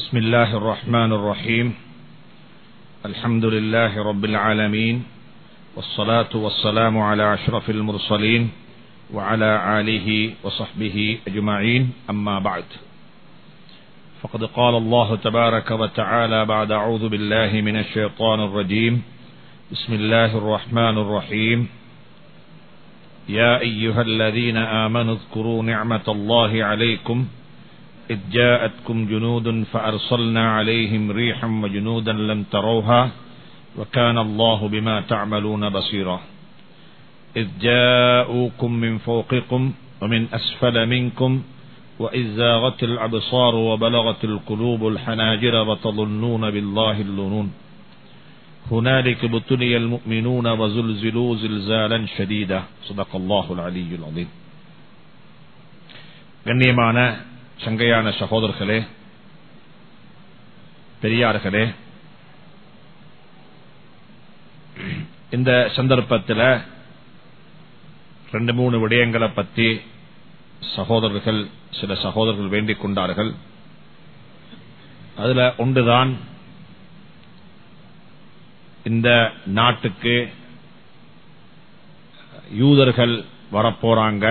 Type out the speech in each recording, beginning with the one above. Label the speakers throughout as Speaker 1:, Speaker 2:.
Speaker 1: بسم الله الرحمن الرحيم الحمد لله رب العالمين والصلاة والسلام على أشرف المرسلين وعلى آله وصحبه أجمعين أما بعد فقد قال الله تبارك وتعالى بعد أعوذ بالله من الشيطان الرجيم بسم الله الرحمن الرحيم يا أيها الذين آمنوا اذكروا نعمة الله عليكم إذ جاءتكم جنود فأرسلنا عليهم ريحا وجنودا لم تروها وكان الله بما تعملون بصيرا إذ جاءوكم من فوقكم ومن أسفل منكم وإذ زاغت الأبصار وبلغت القلوب الحناجر وتظنون بالله الظنون هنالك ابتلي المؤمنون وزلزلوا زلزالا شديدا صدق الله العلي العظيم கண்ணியமான சங்கையான சகோதரர்களே பெரியார்களே இந்த சந்தர்ப்பத்தில் ரெண்டு மூணு விடயங்களை பற்றி சகோதரர்கள் சில சகோதரர்கள் வேண்டிக் கொண்டார்கள் அதுல ஒன்றுதான் இந்த நாட்டுக்கு யூதர்கள் வரப்போறாங்க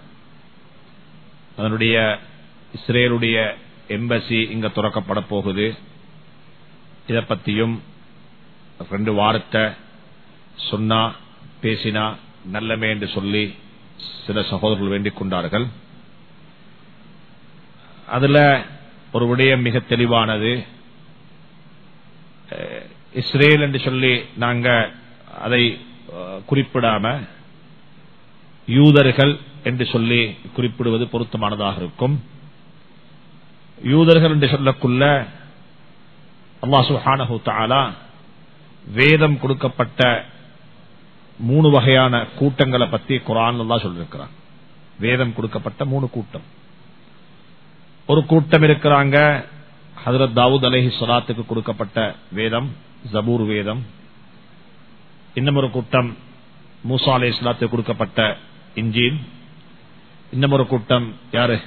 Speaker 1: அதனுடைய இஸ்ரேலுடைய எம்பசி இங்க துறக்கப்பட போகுது இதை பத்தியும் ரெண்டு வாரத்தை சொன்னா பேசினா நல்லமே என்று சொல்லி சில சகோதரர்கள் வேண்டிக் கொண்டார்கள் அதுல ஒரு விடயம் மிக தெளிவானது இஸ்ரேல் என்று சொல்லி நாங்க அதை குறிப்பிடாம யூதர்கள் என்று சொல்லி குறிப்பிடுவது பொருத்தமானதாக இருக்கும் யூதர்கள் என்று சொல்லக்குள்ள அல்லாசு தாலா வேதம் கொடுக்கப்பட்ட மூணு வகையான கூட்டங்களை பத்தி குரான் தான் சொல்லிருக்கிறான் வேதம் கொடுக்கப்பட்ட மூணு கூட்டம் ஒரு கூட்டம் இருக்கிறாங்க ஹதரத் தாவூத் அலஹி சலாத்துக்கு கொடுக்கப்பட்ட வேதம் ஜபூர் வேதம் இன்னும் ஒரு கூட்டம் மூசா அலி இஸ்லாத்துக்கு கொடுக்கப்பட்ட இன்ஜீன் இன்னும் ஒரு கூட்டம் யாரு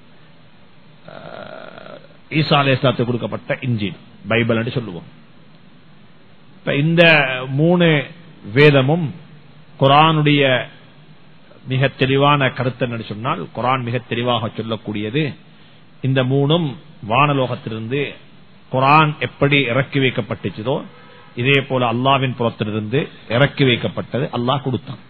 Speaker 1: ஈசா அலி இஸ்லாத்துக்கு கொடுக்கப்பட்ட இன்ஜீன் பைபிள் என்று சொல்லுவோம் இப்ப இந்த மூணு வேதமும் குரானுடைய மிக தெளிவான கருத்து சொன்னால் குரான் மிக தெளிவாக சொல்லக்கூடியது இந்த மூணும் வானலோகத்திலிருந்து குரான் எப்படி இறக்கி வைக்கப்பட்டுச்சதோ இதே போல அல்லாவின் புறத்திலிருந்து இறக்கி வைக்கப்பட்டது அல்லாஹ் கொடுத்தான்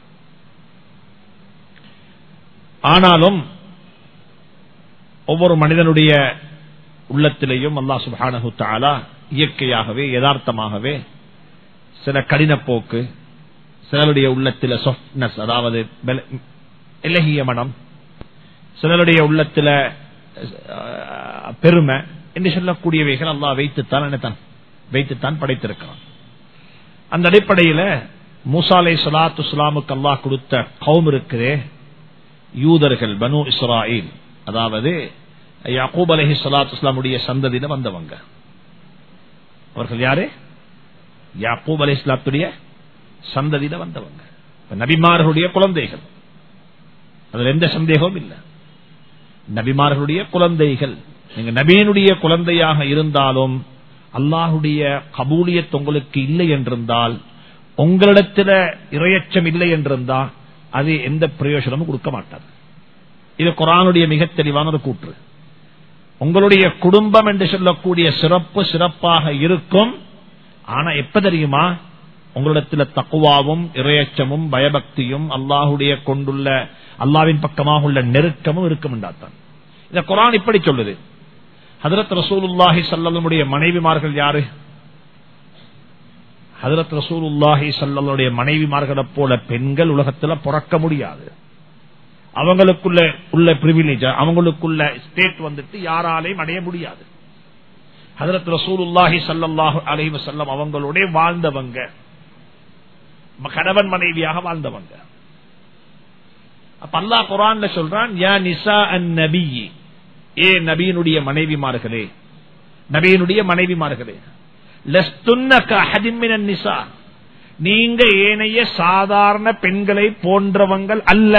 Speaker 1: ஆனாலும் ஒவ்வொரு மனிதனுடைய உள்ளத்திலேயும் அல்லா சுபானு தாலா இயற்கையாகவே யதார்த்தமாகவே சில கடின போக்கு சிலருடைய உள்ளத்தில் சாஃப்ட்னஸ் அதாவது இலகிய மனம் சிலருடைய உள்ளத்தில் பெருமை என்று சொல்லக்கூடியவைகள் அல்லா வைத்துத்தான் என்னத்தான் வைத்துத்தான் படைத்திருக்கிறான் அந்த அடிப்படையில் மூசாலை சலாத்து இஸ்லாமுக்கு அல்லாஹ் கொடுத்த கௌம் இருக்குதே யூதர்கள் பனு இஸ்ராயில் அதாவது யாக்கூப் அலஹி சலாத்து இஸ்லாமுடைய சந்ததியில வந்தவங்க அவர்கள் யாரு யாக்கூப் அலி இஸ்லாத்துடைய சந்ததியில வந்தவங்க நபிமார்களுடைய குழந்தைகள் அதுல எந்த சந்தேகமும் இல்லை நபிமார்களுடைய குழந்தைகள் நீங்க நபீனுடைய குழந்தையாக இருந்தாலும் அல்லாஹுடைய கபூலியத் உங்களுக்கு இல்லை என்றிருந்தால் உங்களிடத்தில் இரையச்சம் இல்லை என்றிருந்தா அது எந்த பிரயோஜனமும் கொடுக்க மாட்டார் இது குரானுடைய மிக தெளிவான ஒரு கூற்று உங்களுடைய குடும்பம் என்று சொல்லக்கூடிய சிறப்பு சிறப்பாக இருக்கும் ஆனா எப்ப தெரியுமா உங்களிடத்தில் தக்குவாவும் இரையச்சமும் பயபக்தியும் அல்லாஹுடைய கொண்டுள்ள அல்லாவின் பக்கமாக உள்ள நெருக்கமும் இருக்கும் என்றாத்தான் இந்த குரான் இப்படி சொல்லுது ஹதரத் ரசூலுல்லாஹி சல்லமுடைய மனைவிமார்கள் யாரு ஹதரத் ரசூலுல்லாஹி சல்லனுடைய மனைவிமார்களை போல பெண்கள் உலகத்தில் பிறக்க முடியாது அவங்களுக்குள்ள உள்ள பிரிவிலேஜ் அவங்களுக்குள்ள ஸ்டேட் வந்துட்டு யாராலையும் அடைய முடியாது ஹதரத் ரசூலுல்லாஹி சல்லாஹு அலைவ செல்லம் அவங்களோட வாழ்ந்தவங்க கணவன் மனைவியாக வாழ்ந்தவங்க அப்ப அல்லா குரான்ல சொல்றான் யா நிசா அன் நபி ஏ நபியினுடைய மனைவிமார்களே நபியினுடைய மனைவிமார்களே நிசா நீங்க ஏனைய சாதாரண பெண்களை போன்றவங்கள் அல்ல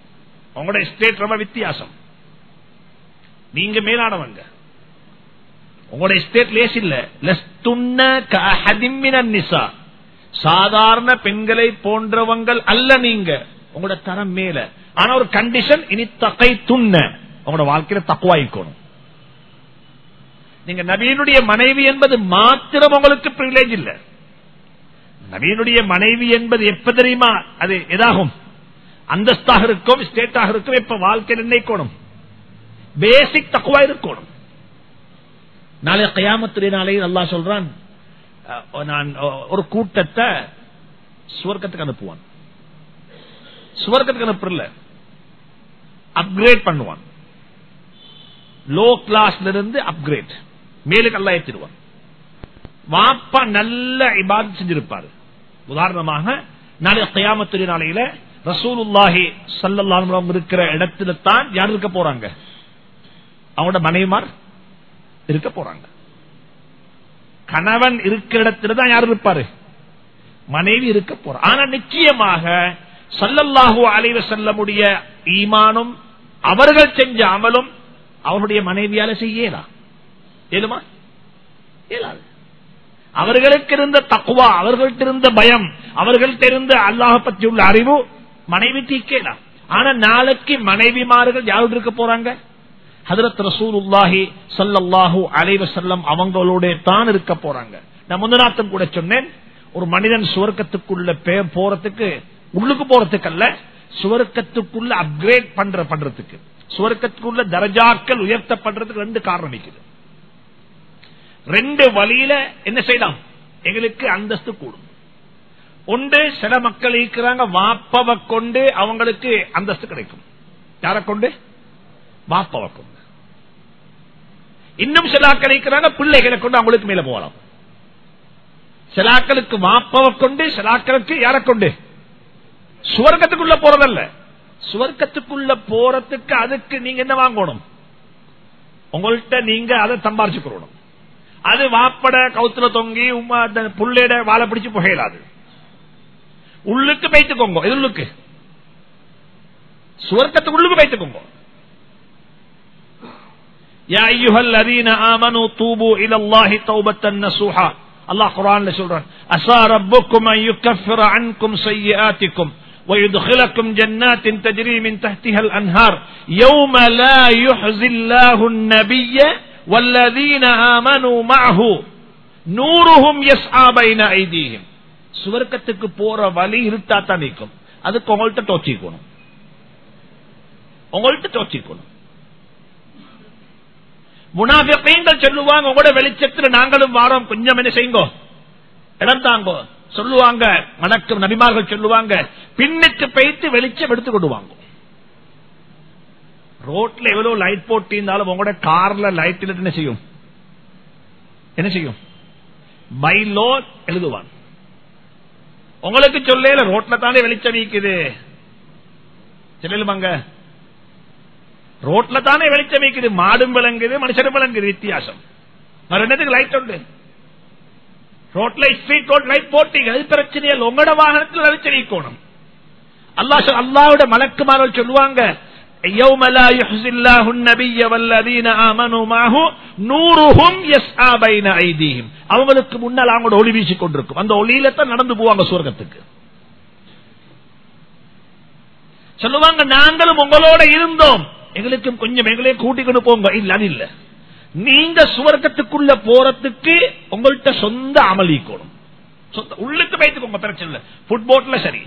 Speaker 1: உங்களுடைய ஸ்டேட் ரொம்ப வித்தியாசம் நீங்க மேலானவங்க உங்களோட ஸ்டேட் லேஸ் இல்ல லஸ்துன்ன கஅஹதின் நிசா சாதாரண பெண்களை போன்றவங்கள் அல்ல நீங்க உங்களோட தரம் மேல ஆனா ஒரு கண்டிஷன் இனி தகை துண்ண உங்களோட வாழ்க்கையில தக்குவாய்க்கணும் நீங்க நபீனுடைய மனைவி என்பது மாத்திரம் உங்களுக்கு பிரிவிலேஜ் இல்ல நபீனுடைய மனைவி என்பது எப்ப தெரியுமா அது எதாகும் அந்தஸ்தாக இருக்கும் ஸ்டேட்டாக இருக்கும் எப்ப வாழ்க்கையில் நிர்ணயிக்கணும் பேசிக் தக்குவா இருக்கணும் நாளை கயாமத்துடைய நாளையில் அல்லா சொல்றான் அஹ், நான் அஹ், ஒரு கூட்டத்தை சுவர்க்கத்துக்கு அனுப்புவான் சுவர்க்கத்துக்கு அனுப்புறல அப்கிரேட் பண்ணுவான் லோ கிளாஸ்ல இருந்து அப்கிரேட் மேலுக்கு அல்லா ஏத்திடுவான் வாப்பா நல்ல இபாத் செஞ்சிருப்பாரு உதாரணமாக நாளை கயாமத்துடைய நாளையில ரசூலுல்லாஹி ஸல்லல்லாஹு இருக்கிற இடத்துல தான் யார் இருக்க போறாங்க அவங்களோட மனைவிமார் இருக்க போறாங்க கணவன் இருக்கிற இடத்துல தான் யார் இருப்பாரு மனைவி இருக்க போற ஆனா நிச்சயமாக சல்லல்லாஹு அலைவ செல்லமுடைய ஈமானும் அவர்கள் செஞ்ச அமலும் அவருடைய மனைவியால செய்யலா ஏழுமா இயலாது அவர்களுக்கு இருந்த தக்குவா அவர்கள்ட்ட இருந்த பயம் அவர்கள்ட்ட இருந்த அல்லாஹ் பற்றி உள்ள அறிவு மனைவி தீக்கலாம் ஆனா நாளைக்கு மனைவிமார்கள் யாரோடு இருக்க போறாங்க ஹதரத் ரசூலுல்லாஹி ஸல்லல்லாஹு அலைஹி வஸல்லம் அவங்களோட தான் இருக்க போறாங்க நான் முந்தநாத்தம் கூட சொன்னேன் ஒரு மனிதன் சுவர்க்கத்துக்குள்ள பே- போறதுக்கு உள்ளுக்கு போறதுக்கு அல்ல சுவர்க்கத்துக்குள்ள அப்கிரேட் பண்ற பண்றதுக்கு சுவர்க்கத்துக்குள்ள தரஜாக்கள் உயர்த்தப்படுறதுக்கு ரெண்டு காரணம் இருக்குது ரெண்டு வழியில என்ன செய்யலாம் எங்களுக்கு அந்தஸ்து கூடும் ஒன்று சில மக்கள் இருக்கிறாங்க வாப்பவை கொண்டு அவங்களுக்கு அந்தஸ்து கிடைக்கும் யாரை கொண்டு வாப்பவை கொண்டு இன்னும் சிலாக்கள் இருக்கிறாங்க பிள்ளைகளை கொண்டு அவங்களுக்கு மேல போகலாம் சிலாக்களுக்கு வாப்பவை கொண்டு சிலாக்களுக்கு யாரை கொண்டு சுவர்க்கத்துக்குள்ள போறதல்ல சுவர்க்கத்துக்குள்ள போறதுக்கு அதுக்கு நீங்க என்ன வாங்கணும் உங்கள்கிட்ட நீங்க அதை சம்பாரிச்சுக்கணும் அது வாப்பட கவுத்துல தொங்கி உமா அந்த புள்ளையிட வாழை பிடிச்சு புகையலாது உள்ளுக்கு வைத்துக்கோங்க இது உள்ளுக்கு சுவர்க்கத்துக்கு உள்ளுக்கு வைத்துக்கோங்க يا أيها الذين آمنوا توبوا إلى الله توبة نصوحا الله قرآن لسورة أسى ربكم أن يكفر عنكم سيئاتكم ويدخلكم جنات تجري من تحتها الأنهار يوم لا يحزي الله النبي والذين آمنوا معه نورهم يسعى بين أيديهم சுவர்க்கத்துக்கு போற வழி இருட்டா தான் நிற்கும் அதுக்கு உங்கள்கிட்ட தோச்சிக்கணும் உங்கள்கிட்ட தோச்சிக்கணும் முனாபியங்கள் சொல்லுவாங்க உங்களோட வெளிச்சத்துல நாங்களும் வாரோம் கொஞ்சம் என்ன செய்யுங்க இடம் தாங்கோ சொல்லுவாங்க வணக்கம் நபிமார்கள் சொல்லுவாங்க பின்னுக்கு பெய்த்து வெளிச்சம் எடுத்து கொண்டுவாங்க ரோட்ல எவ்வளவு லைட் போட்டு இருந்தாலும் உங்களோட கார்ல லைட் என்ன செய்யும் என்ன செய்யும் பை லோ எழுதுவான் உங்களுக்கு சொல்ல ரோட்ல தானே வெளிச்சம் நீக்குது சொல்லுவாங்க ரோட்ல தானே வெளிச்சம் வைக்குது மாடும் விளங்குது மனுஷனும் விளங்குது வித்தியாசம் வேற என்னத்துக்கு லைட் உண்டு ரோட்ல ஸ்ட்ரீட் ரோட் லைட் போட்டீங்க அது பிரச்சனை இல்லை உங்களோட வாகனத்தில் வெளிச்சம் நீக்கணும் அல்லா அல்லாவோட மலக்குமார்கள் சொல்லுவாங்க يوم لا يحزي الله النبي والذين آمنوا معه نورهم يسعى بين أيديهم அவங்களுக்கு முன்னால் அவங்களோட ஒளி வீசிக் கொண்டிருக்கும் அந்த ஒளியில தான் நடந்து போவாங்க சுவர்க்கத்துக்கு சொல்லுவாங்க நாங்களும் உங்களோட இருந்தோம் எங்களுக்கும் கொஞ்சம் எங்களே கூட்டிக்கொண்டு போங்க இல்ல அது இல்ல நீங்க சுவர்க்கத்துக்குள்ள போறதுக்கு உங்கள்கிட்ட சொந்த அமளிக்கணும் சொந்த உள்ளுக்கு வைத்துக்கோங்க பிரச்சனை இல்ல புட்போட்ல சரி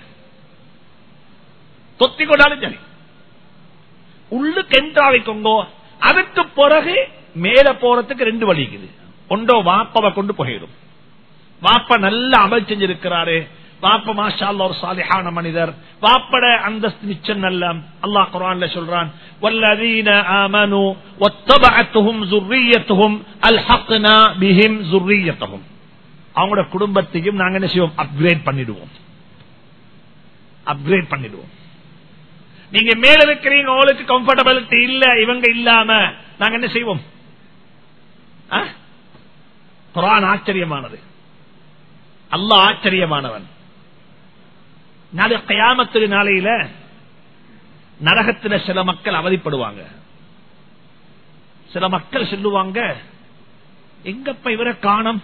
Speaker 1: தொத்தி கொண்டாலும் சரி உள்ளுக்கு என்றா வைக்கோங்க அதுக்கு பிறகு மேல போறதுக்கு ரெண்டு வழி இருக்குது ஒன்றோ வாப்பவை கொண்டு போயிடும் வாப்ப நல்ல அமல் செஞ்சிருக்கிறாரு வாப்ப மாஷா அல்லாஹ் ஒரு சாலிஹான மனிதர் வாப்பட அந்தஸ்து மிச்சம் நல்ல அல்லாஹ் குர்ஆன்ல சொல்றான் வல்லதீன ஆமனு வத்தபஅத்துஹும் ذُرِّيَّتُهُمْ அல்ஹக்னா பிஹிம் ذُرِّيَّتُهُم அவங்களோட குடும்பத்தையும் நாங்க என்ன செய்வோம் அப்கிரேட் பண்ணிடுவோம் அப்கிரேட் பண்ணிடுவோம் நீங்க மேல இருக்கிறீங்க உங்களுக்கு கம்ஃபர்டபிலிட்டி இல்ல இவங்க இல்லாம நாங்க என்ன செய்வோம் ஆ? குர்ஆன் ஆச்சரியமானது அல்லாஹ் ஆச்சரியமானவன் நாளை கயாமத்து நாளையில நரகத்துல சில மக்கள் அவதிப்படுவாங்க சில மக்கள் சொல்லுவாங்க எங்கப்ப இவரை காணும்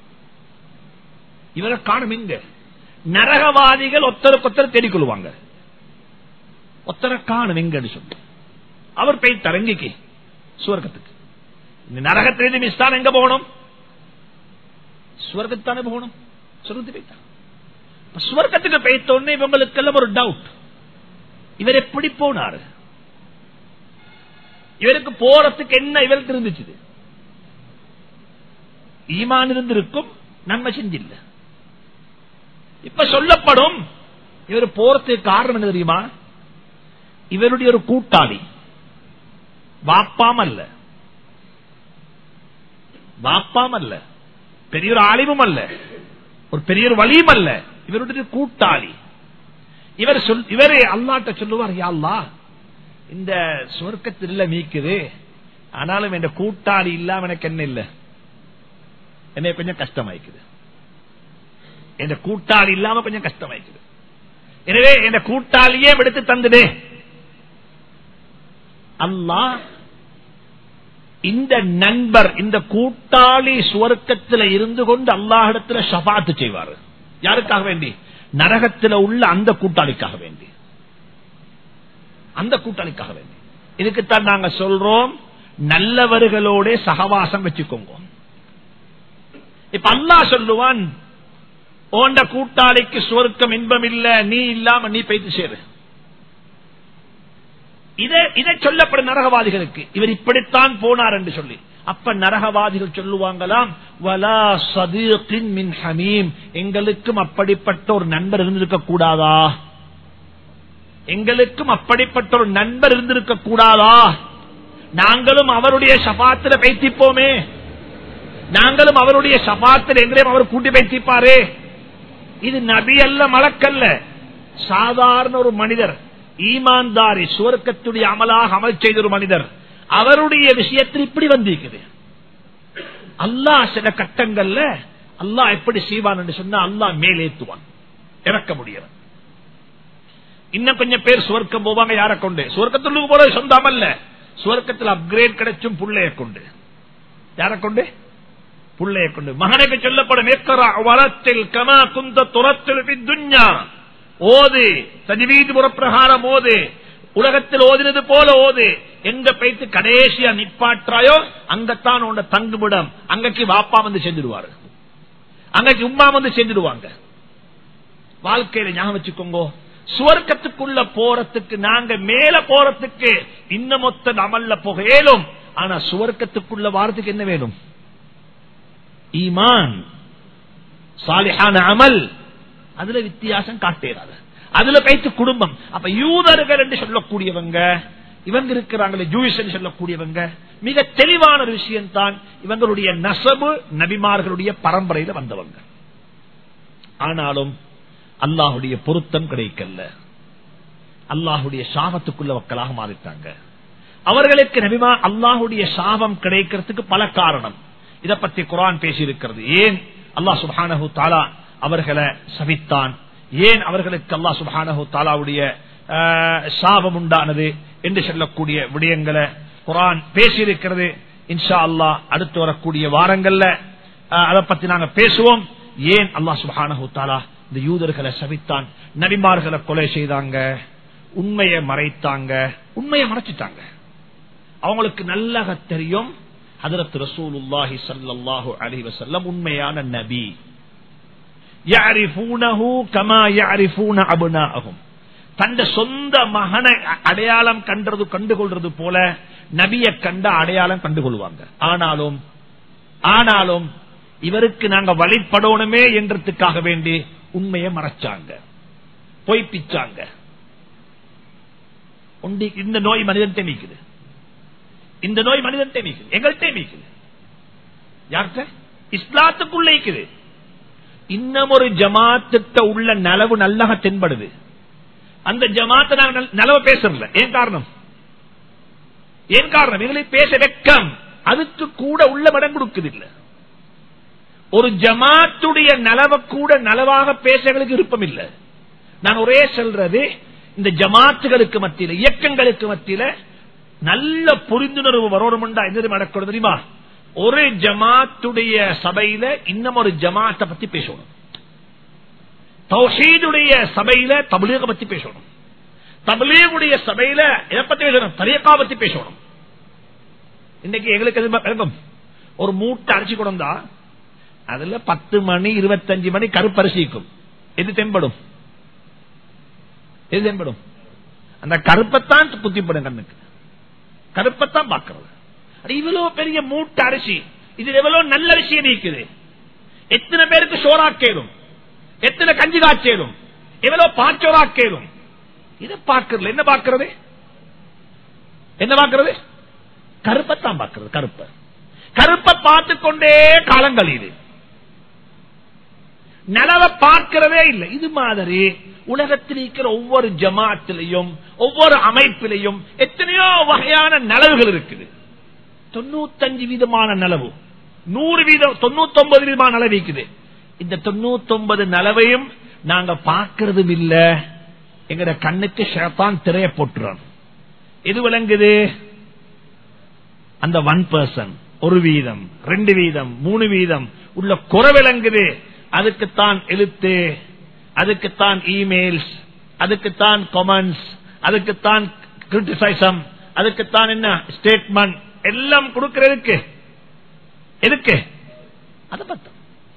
Speaker 1: இவரை காணும் எங்க நரகவாதிகள் ஒத்தருக்கு ஒத்தர தேடிக்கொள்வாங்க ஒத்தர காணும் எங்கன்னு சொல்லி அவர் போய் தரங்கிக்கு சுவர்க்கத்துக்கு இந்த நரகத்திலிருந்து மிஸ் தான் எங்க போகணும் சுவர்க்கத்தானே போகணும் சுவர்க்கத்துக்கு போய்த்தான் இப்ப சுவர்க்கத்துக்கு போய்த்த உடனே இவங்களுக்கு எல்லாம் ஒரு டவுட் இவர் எப்படி போனாரு இவருக்கு போறதுக்கு என்ன இவருக்கு இருந்துச்சு ஈமான் இருந்திருக்கும் நன்மை செஞ்சில்ல இப்ப சொல்லப்படும் இவர் போறதுக்கு காரணம் என்ன தெரியுமா இவருடைய ஒரு கூட்டாளி வாப்பாம் அல்ல வாப்பாம் அல்ல பெரிய ஒரு ஆலிமும் அல்ல ஒரு பெரிய ஒரு வழியும் அல்ல இவருடைய கூட்டாளி இவர் சொல் இவரே அல்லாட்ட சொல்லுவார் யா அல்லாஹ் இந்த சொர்க்கத்தில் மீக்குது ஆனாலும் என் கூட்டாளி இல்லாம எனக்கு என்ன இல்ல என்ன கொஞ்சம் கஷ்டமாய்க்குது என் கூட்டாளி இல்லாம கொஞ்சம் கஷ்டமாய்க்குது எனவே என் கூட்டாளியே எடுத்து தந்துடு அல்லாஹ் இந்த நண்பர் இந்த கூட்டாளி சுவர்க்கத்தில் இருந்து கொண்டு அல்லாஹிடத்துல ஷபாத்து செய்வார் யாருக்காக வேண்டி நரகத்தில் உள்ள அந்த கூட்டாளிக்காக வேண்டி அந்த கூட்டாளிக்காக வேண்டி இதுக்குத்தான் நாங்க சொல்றோம் நல்லவர்களோட சகவாசம் வச்சுக்கோங்க இப்ப அல்லா சொல்லுவான் ஓண்ட கூட்டாளிக்கு சுவர்க்கம் இன்பம் இல்ல நீ இல்லாம நீ போயிட்டு சேரு இதை இதை சொல்லப்படும் நரகவாதிகளுக்கு இவர் இப்படித்தான் போனார் என்று சொல்லி அப்ப நரகவாதிகள் சொல்லுவாங்களாம் வலா சதீக்கின் மின் ஹமீம் எங்களுக்கும் அப்படிப்பட்ட ஒரு நண்பர் இருந்திருக்க கூடாதா எங்களுக்கும் அப்படிப்பட்ட ஒரு நண்பர் இருந்திருக்க கூடாதா நாங்களும் அவருடைய சபாத்திர வைத்திப்போமே நாங்களும் அவருடைய சபாத்தில் எங்களையும் அவர் கூட்டி வைத்திப்பாரே இது நபி அல்ல மலக்கல்ல சாதாரண ஒரு மனிதர் ஈமான்தாரி சுவர்க்கத்துடைய அமலாக அமல் செய்த ஒரு மனிதர் அவருடைய விஷயத்தில் இப்படி வந்திருக்குது அல்லாஹ் சில கட்டங்கள்ல அல்லாஹ் எப்படி செய்வான் என்று சொன்னா அல்லாஹ் மேலேத்துவான் இறக்க முடியும் இன்னும் கொஞ்சம் பேர் சுவர்க்கம் போவாங்க யார கொண்டு சுவர்க்கத்துள்ளுக்கு போல சொந்தம் அல்ல சுவர்க்கத்தில் அப்கிரேட் கிடைச்சும் புள்ளைய கொண்டு யார கொண்டு புள்ளைய கொண்டு மகனுக்கு சொல்லப்படும் வளத்தில் கமா குந்த துரத்தில் துன்யா ஓது தஜ்வீது முறப்பிரகாரம் ஓது உலகத்தில் ஓதினது போல ஓது எங்க பைத்து கடைசியா நிப்பாற்றாயோ அங்கத்தான் உன்ன தங்குமிடம் அங்கக்கு வாப்பா வந்து செஞ்சிடுவாரு அங்கக்கு உமா வந்து செஞ்சிடுவாங்க வாழ்க்கையில ஞாபகம் வச்சுக்கோங்க சுவர்க்கத்துக்குள்ள போறதுக்கு நாங்க மேல போறதுக்கு இன்னும் மொத்த அமல்ல புகையிலும் ஆனா சுவர்க்கத்துக்குள்ள வாரத்துக்கு என்ன வேணும் ஈமான் சாலிஹான அமல் அதுல வித்தியாசம் காட்டேறாது அதுல கைத்து குடும்பம் அப்ப யூதர்கள் என்று சொல்லக்கூடியவங்க இவங்க இருக்கிறாங்களே ஜூயிஸ் என்று சொல்லக்கூடியவங்க மிக தெளிவான ஒரு விஷயம் தான் இவங்களுடைய நசபு நபிமார்களுடைய பரம்பரையில வந்தவங்க ஆனாலும் அல்லாஹுடைய பொருத்தம் கிடைக்கல அல்லாஹுடைய சாபத்துக்குள்ள மக்களாக மாறிட்டாங்க அவர்களுக்கு நபிமா அல்லாஹுடைய சாபம் கிடைக்கிறதுக்கு பல காரணம் இத பத்தி குரான் பேசியிருக்கிறது ஏன் அல்லாஹ் சுபானஹு தாலா அவர்களை சபித்தான் ஏன் அவர்களுக்கு அல்லா சுபானஹு தாலாவுடைய சாபம் உண்டானது என்று சொல்லக்கூடிய விடயங்களை குரான் பேசியிருக்கிறது இன்ஷா அல்லா அடுத்து வரக்கூடிய வாரங்கள்ல அதை பத்தி நாங்க பேசுவோம் ஏன் அல்லாஹ் சுபானஹு தாலா இந்த யூதர்களை சபித்தான் நபிமார்களை கொலை செய்தாங்க உண்மையை மறைத்தாங்க உண்மையை மறைச்சிட்டாங்க அவங்களுக்கு நல்லா தெரியும் ஹதரத் ரசூலுல்லாஹி சல்லாஹூ அலி வசல்லம் உண்மையான நபி தந்த சொந்த மகனை அடையாளம் கண்டது கண்டுகொள்றது போல நபிய கண்ட அடையாளம் கண்டுகொள்வாங்க ஆனாலும் ஆனாலும் இவருக்கு நாங்க வழிபடணுமே என்றதுக்காக வேண்டி உண்மையை மறைச்சாங்க பொய்ப்பிச்சாங்க இந்த நோய் மனிதன் தேமிக்குது இந்த நோய் மனிதன் தேமிக்குது எங்கள்கிட்ட மீக்குது யார்கிட்ட இஸ்லாத்துக்குள்ள இருக்குது இன்னும் ஒரு ஜமாத்திட்ட உள்ள நலவு நல்லா தென்படுது அந்த ஜமாத்தை நாங்க நலவு பேசுறல ஏன் காரணம் ஏன் காரணம் எங்களை பேச வெக்கம் அதுக்கு கூட உள்ள இடம் கொடுக்குது இல்ல ஒரு ஜமாத்துடைய நலவை கூட நலவாக பேசங்களுக்கு விருப்பம் இல்லை நான் ஒரே சொல்றது இந்த ஜமாத்துகளுக்கு மத்தியில இயக்கங்களுக்கு மத்தியில நல்ல புரிந்துணர்வு வரணும்டா என்ன நடக்கணும் தெரியுமா ஒரு ஜமாத்துடைய சபையில இன்னும் ஒரு ஜமாத்தை பத்தி பேசணும் தௌஹீதுடைய சபையில தபிலீக பத்தி பேசணும் தபிலீகுடைய சபையில எதை பத்தி பேசணும் தரியக்கா பத்தி பேசணும் இன்னைக்கு எங்களுக்கு எது விளங்கும் ஒரு மூட்டை அரிசி கொண்டா அதுல பத்து மணி இருபத்தஞ்சு மணி கருப்பரிசிக்கும் எது தென்படும் எது தென்படும் அந்த கருப்பத்தான் புத்திப்படும் கண்ணுக்கு கருப்பத்தான் பார்க்கறது அது இவ்வளவு பெரிய மூட்டை அரிசி இது எவ்வளவு நல்ல அரிசி இருக்குது எத்தனை பேருக்கு சோறாக்கேடும் எத்தனை கஞ்சி காய்ச்சேடும் எவ்வளவு பாச்சோராக்கேடும் இதை பார்க்கறது என்ன பார்க்கறது என்ன பார்க்கறது கருப்பத்தான் பார்க்கறது கருப்ப கருப்பை பார்த்து கொண்டே காலங்கள் இது நலவை பார்க்கிறதே இல்லை இது மாதிரி உலகத்தில் இருக்கிற ஒவ்வொரு ஜமாத்திலையும் ஒவ்வொரு அமைப்பிலையும் எத்தனையோ வகையான நலவுகள் இருக்குது தொண்ணூத்தஞ்சு விதமான நலவு நூறு வீதம் தொண்ணூத்தி ஒன்பது விதமான நலவு இருக்குது இந்த தொண்ணூத்தி ஒன்பது நலவையும் நாங்க பார்க்கறதும் இல்ல எங்கட கண்ணுக்கு ஷேத்தான் திரைய போட்டுறான் எது விளங்குது அந்த ஒன் பர்சன் ஒரு வீதம் ரெண்டு வீதம் மூணு வீதம் உள்ள குறை விளங்குது அதுக்குத்தான் எழுத்து அதுக்குத்தான் இமெயில்ஸ் அதுக்குத்தான் கமெண்ட்ஸ் அதுக்குத்தான் கிரிட்டிசைசம் அதுக்குத்தான் என்ன ஸ்டேட்மெண்ட் எல்லாம் கொடுக்கிறதுக்கு எதுக்கு அதை பத்த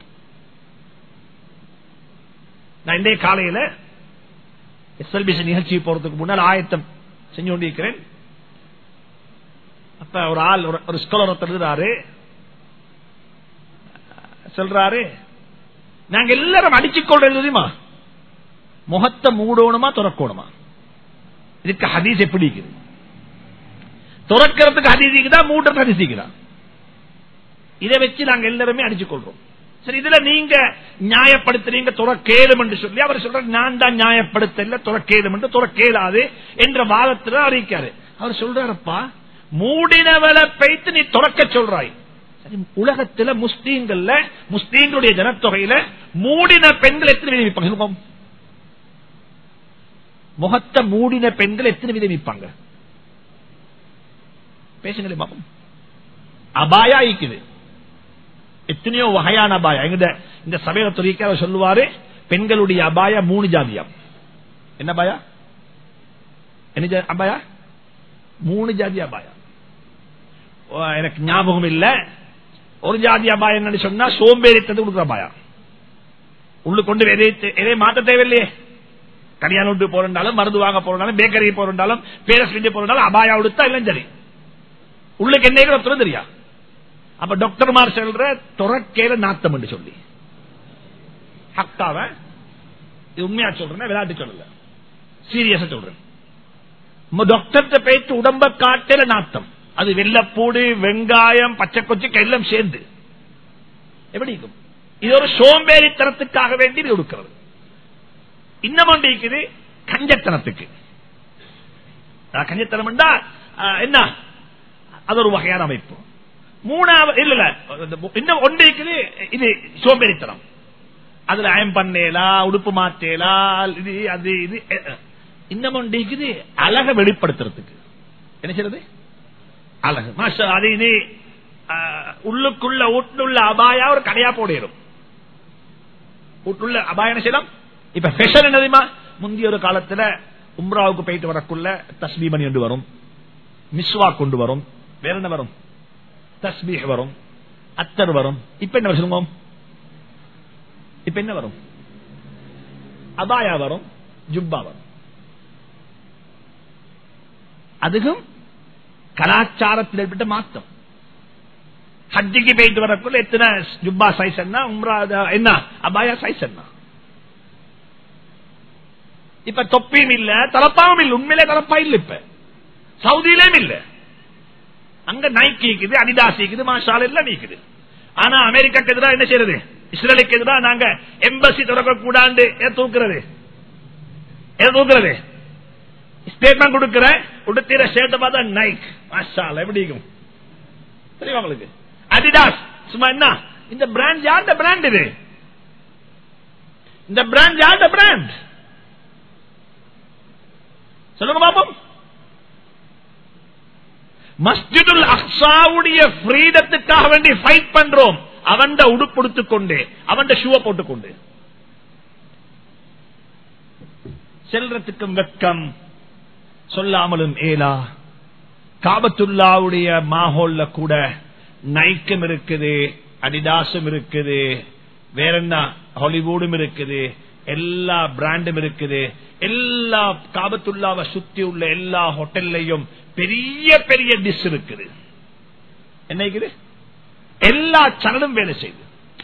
Speaker 1: நான் இன்றைய காலையில எஸ்எல்பிசி நிகழ்ச்சி போறதுக்கு முன்னால் ஆயத்தம் செஞ்சு கொண்டிருக்கிறேன் அப்ப ஒரு ஆள் ஒரு ஸ்காலர் எழுதுறாரு சொல்றாரு நாங்க எல்லாரும் அடிச்சுக்கொள்றது தெரியுமா முகத்தை மூடணுமா துறக்கணுமா இதுக்கு ஹதீஸ் எப்படி இருக்குது துறக்கிறதுக்கு ஹதீசிக்குதா மூடுறது ஹதீசிக்குதா இதை வச்சு நாங்க எல்லாருமே அடிச்சுக்கொள்றோம் சரி இதுல நீங்க நியாயப்படுத்துறீங்க துறக்கேலும் என்று சொல்லி அவர் சொல்ற நான் தான் நியாயப்படுத்தல துறக்கேலும் என்று துறக்கேலாது என்ற வாதத்தில் அறிவிக்காரு அவர் சொல்றாருப்பா மூடினவளை பைத்து நீ துறக்க சொல்றாய் உலகத்துல முஸ்லீம்கள்ல முஸ்லீம்களுடைய ஜனத்தொகையில மூடின பெண்கள் எத்தனை வீதம் விற்பாங்க முகத்தை மூடின பெண்கள் எத்தனை வீதம் விற்பாங்க பேசுங்களே பாப்போம் அபாயா இருக்குது எத்தனையோ வகையான அபாயா எங்க இந்த சபையில துறைக்கு அவர் சொல்லுவாரு பெண்களுடைய அபாயா மூணு ஜாதியா என்ன அபாயா என்ன அபாயா மூணு ஜாதி அபாயா எனக்கு ஞாபகம் இல்ல ஒரு ஜாதி அபாயம் என்னன்னு சொன்னா சோம்பேறித்தது கொடுக்குற அபாயம் உள்ள கொண்டு எதை மாற்ற தேவையில்லையே கல்யாணம் விட்டு போறாலும் மருந்து வாங்க போறாலும் பேக்கரி போறாலும் பேரஸ் விஞ்சு போறாலும் அபாயா கொடுத்தா இல்ல சரி உள்ளுக்கு என்ன தெரியா அப்ப டாக்டர் மார் சொல்ற துறக்கையில நாத்தம் என்று சொல்லி ஹக்காவ இது உண்மையா சொல்றேன் விளையாட்டு சொல்லல சீரியஸா சொல்றேன் டாக்டர் போயிட்டு உடம்ப காட்டில நாத்தம் அது வெள்ளப்பூடு வெங்காயம் பச்சை கொச்சுக்கு எல்லாம் சேர்ந்து எப்படி இருக்கும் இது ஒரு சோம்பேறித்தனத்துக்காக வேண்டி இது கொடுக்கிறது இன்னும் ஒன்று இருக்குது கஞ்சத்தனத்துக்கு கஞ்சத்தனம் என்ன அது ஒரு வகையான அமைப்பு மூணாவது இல்ல இன்னும் ஒன்று இருக்குது இது சோம்பேறித்தனம் அதுல அயம் பண்ணேலா உடுப்பு மாத்தேலா இது அது இது இன்னும் ஒன்று இருக்குது அழக வெளிப்படுத்துறதுக்கு என்ன செய்யறது அழகு மாஷா அது இது உள்ளுக்குள்ள வீட்டுள்ள அபாயா ஒரு கடையா போடிடும் வீட்டுள்ள அபாய என்ன செய்யலாம் இப்ப ஃபெஷன் என்ன தெரியுமா முந்தைய ஒரு காலத்துல உம்ராவுக்கு போயிட்டு வரக்குள்ள தஸ்மீமணி கொண்டு வரும் மிஸ்வா கொண்டு வரும் வேற என்ன வரும் தஸ்மீஹ் வரும் அத்தர் வரும் இப்ப என்ன சொல்லுங்க இப்ப என்ன வரும் அபாயா வரும் ஜுப்பா வரும் அதுவும் கலாச்சாரத்தில் ஏற்பட்ட மாற்றம் ஹஜ்ஜிக்கு போயிட்டு வரக்குள்ள எத்தனை ஜுப்பா சைஸ் என்ன உம்ரா என்ன அபாயா சைஸ் என்ன இப்ப தொப்பியும் இல்ல தலப்பாவும் இல்ல உண்மையிலே தலப்பா இல்ல இப்ப சவுதியிலும் இல்ல அங்க நைக்கி இருக்குது அடிதாஸ் இருக்குது மாஷால் எல்லாம் நீக்குது ஆனா அமெரிக்காக்கு எதிராக என்ன செய்யறது இஸ்ரேலுக்கு எதிராக நாங்க எம்பசி தொடக்க கூடாண்டு தூக்குறது எதை தூக்குறது ஸ்டேட்மெண்ட் கொடுக்கிற உடுத்திர ஷர்ட் பார்த்தா நைக் மாஷால் எப்படி இருக்கும் தெரியுமா உங்களுக்கு அடிடாஸ் சும்மா என்ன இந்த பிராண்ட் யார்ட பிராண்ட் இது இந்த பிராண்ட் யார்ட பிராண்ட் சொல்லுங்க பாப்போம் மஸ்ஜிதுல் அக்ஸாவுடைய ஃப்ரீடத்துக்காக வேண்டி ஃபைட் பண்றோம் அவன் உடுப்படுத்திக் கொண்டு அவன் ஷூவை போட்டுக்கொண்டு செல்றதுக்கும் வெக்கம் சொல்லாமலும் ஏலா காபத்துல்லாவுடைய மாஹோல்ல கூட நைக்கம் இருக்குது அடிதாசும் இருக்குது வேற என்ன ஹாலிவுடும் இருக்குது எல்லா பிராண்டும் இருக்குது எல்லா காபத்துல்லாவை சுத்தி உள்ள எல்லா ஹோட்டல்லையும் பெரிய பெரிய டிஷ் இருக்குது என்ன இருக்குது எல்லா சேனலும் வேலை செய்யுது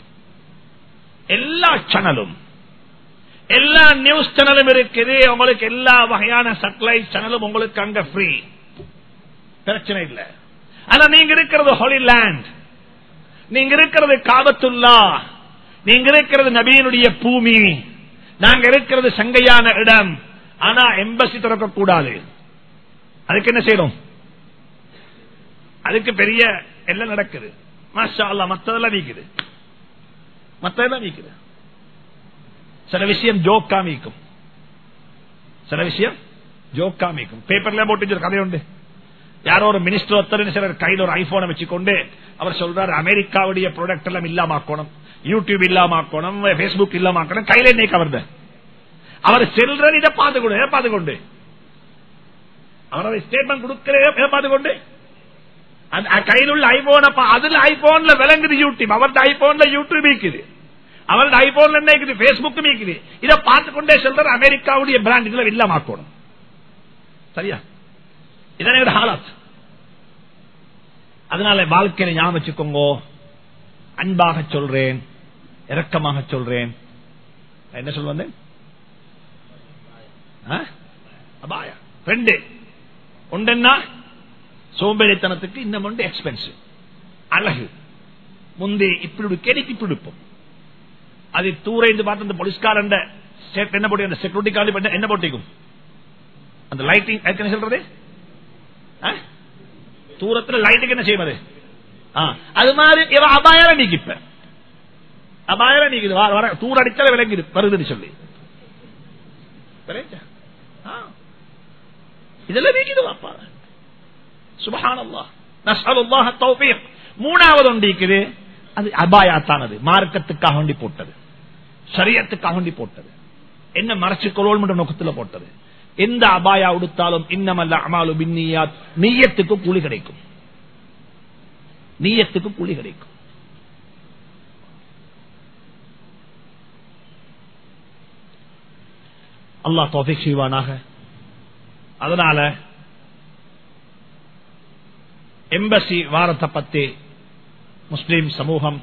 Speaker 1: எல்லா சேனலும் எல்லா நியூஸ் சேனலும் இருக்குது உங்களுக்கு எல்லா வகையான சட்டலைட் சேனலும் உங்களுக்கு அங்க ஃப்ரீ பிரச்சனை இல்ல ஆனா நீங்க இருக்கிறது ஹோலி லேண்ட் நீங்க இருக்கிறது காபத்துல்லா நீங்க இருக்கிறது நபியினுடைய பூமி நாங்க இருக்கிறது சங்கையான இடம் ஆனா எம்பசி திறக்க கூடாது அதுக்கு என்ன செய்யணும் அதுக்கு பெரிய எல்லாம் நடக்குது மாஷா அல்லா மத்ததெல்லாம் நீக்குது மத்ததெல்லாம் நீக்குது சில விஷயம் ஜோக் காமிக்கும் சில விஷயம் ஜோக் காமிக்கும் பேப்பர்ல போட்டு கதை உண்டு யாரோ ஒரு மினிஸ்டர் ஒருத்தர் சிலர் கையில் ஒரு ஐபோனை வச்சுக்கொண்டு அவர் சொல்றாரு அமெரிக்காவுடைய ப்ராடக்ட் எல்லாம் இல்லாமக்கணும் யூடியூப் இல்லாமக்கணும் பேஸ்புக் இல்லாமக்கணும் கையில இன்னைக்கு அவர்த அவர் செல்றது இதை பார்த்து கொண்டு எதை பார்த்து கொண்டு அவர் ஸ்டேட்மெண்ட் கொடுக்கிற பார்த்து கொண்டு கையில் உள்ள ஐபோன் அதுல ஐபோன்ல விளங்குது யூடியூப் அவரது ஐபோன்ல யூடியூப் இருக்குது அவரது ஐபோன்ல என்ன இருக்குது பேஸ்புக் இருக்குது இதை பார்த்து கொண்டே சொல்ற அமெரிக்காவுடைய பிராண்ட் இதுல இல்லாமக்கணும் சரியா இதனை ஹாலாத் அதனால வாழ்க்கையில ஞாபகம் வச்சுக்கோங்க அன்பாக சொல்றேன் இரக்கமாக சொல்றேன் என்ன சொல்ல வந்தேன் அபாயா ரெண்டு ஒன்றென்னா சோம்பேறித்தனத்துக்கு இன்னும் ஒன்று எக்ஸ்பென்சிவ் அழகு முந்தி இப்படி கேடிக்கு இப்படி இருப்போம் அது தூரைந்து பார்த்து அந்த போலீஸ்காரன் என்ன போட்டி அந்த செக்யூரிட்டி கார்டு என்ன போட்டிக்கும் அந்த லைட்டிங் சொல்றது தூரத்துல லைட்டுக்கு என்ன செய்வது அது மாதிரி இவன் அபாயம் நீக்கிப்ப அபாயம் நீக்குது வர தூர அடிச்சால விளங்குது வருதுன்னு சொல்லி இதெல்லாம் நீக்குது வாப்பா சுபஹானல்லா நஸ்அலுல்லாஹ தௌஃபீக் மூணாவது ஒன்று இருக்குது அது அபாயாத்தானது மார்க்கத்துக்காக வேண்டி போட்டது சரியத்துக்காக வேண்டி போட்டது என்ன மறைச்சுக்கொள்ளோம் நோக்கத்தில் போட்டது எந்த அபாயா உடுத்தாலும் இன்னமல்ல அமாலு பின்னியாத் நீயத்துக்கு கூலி கிடைக்கும் நீயத்துக்கு கூலி கிடைக்கும் அல்லாஹ் தோஃபிக் செய்வானாக அதனால எம்பசி வாரத்தை பத்தி முஸ்லிம் சமூகம்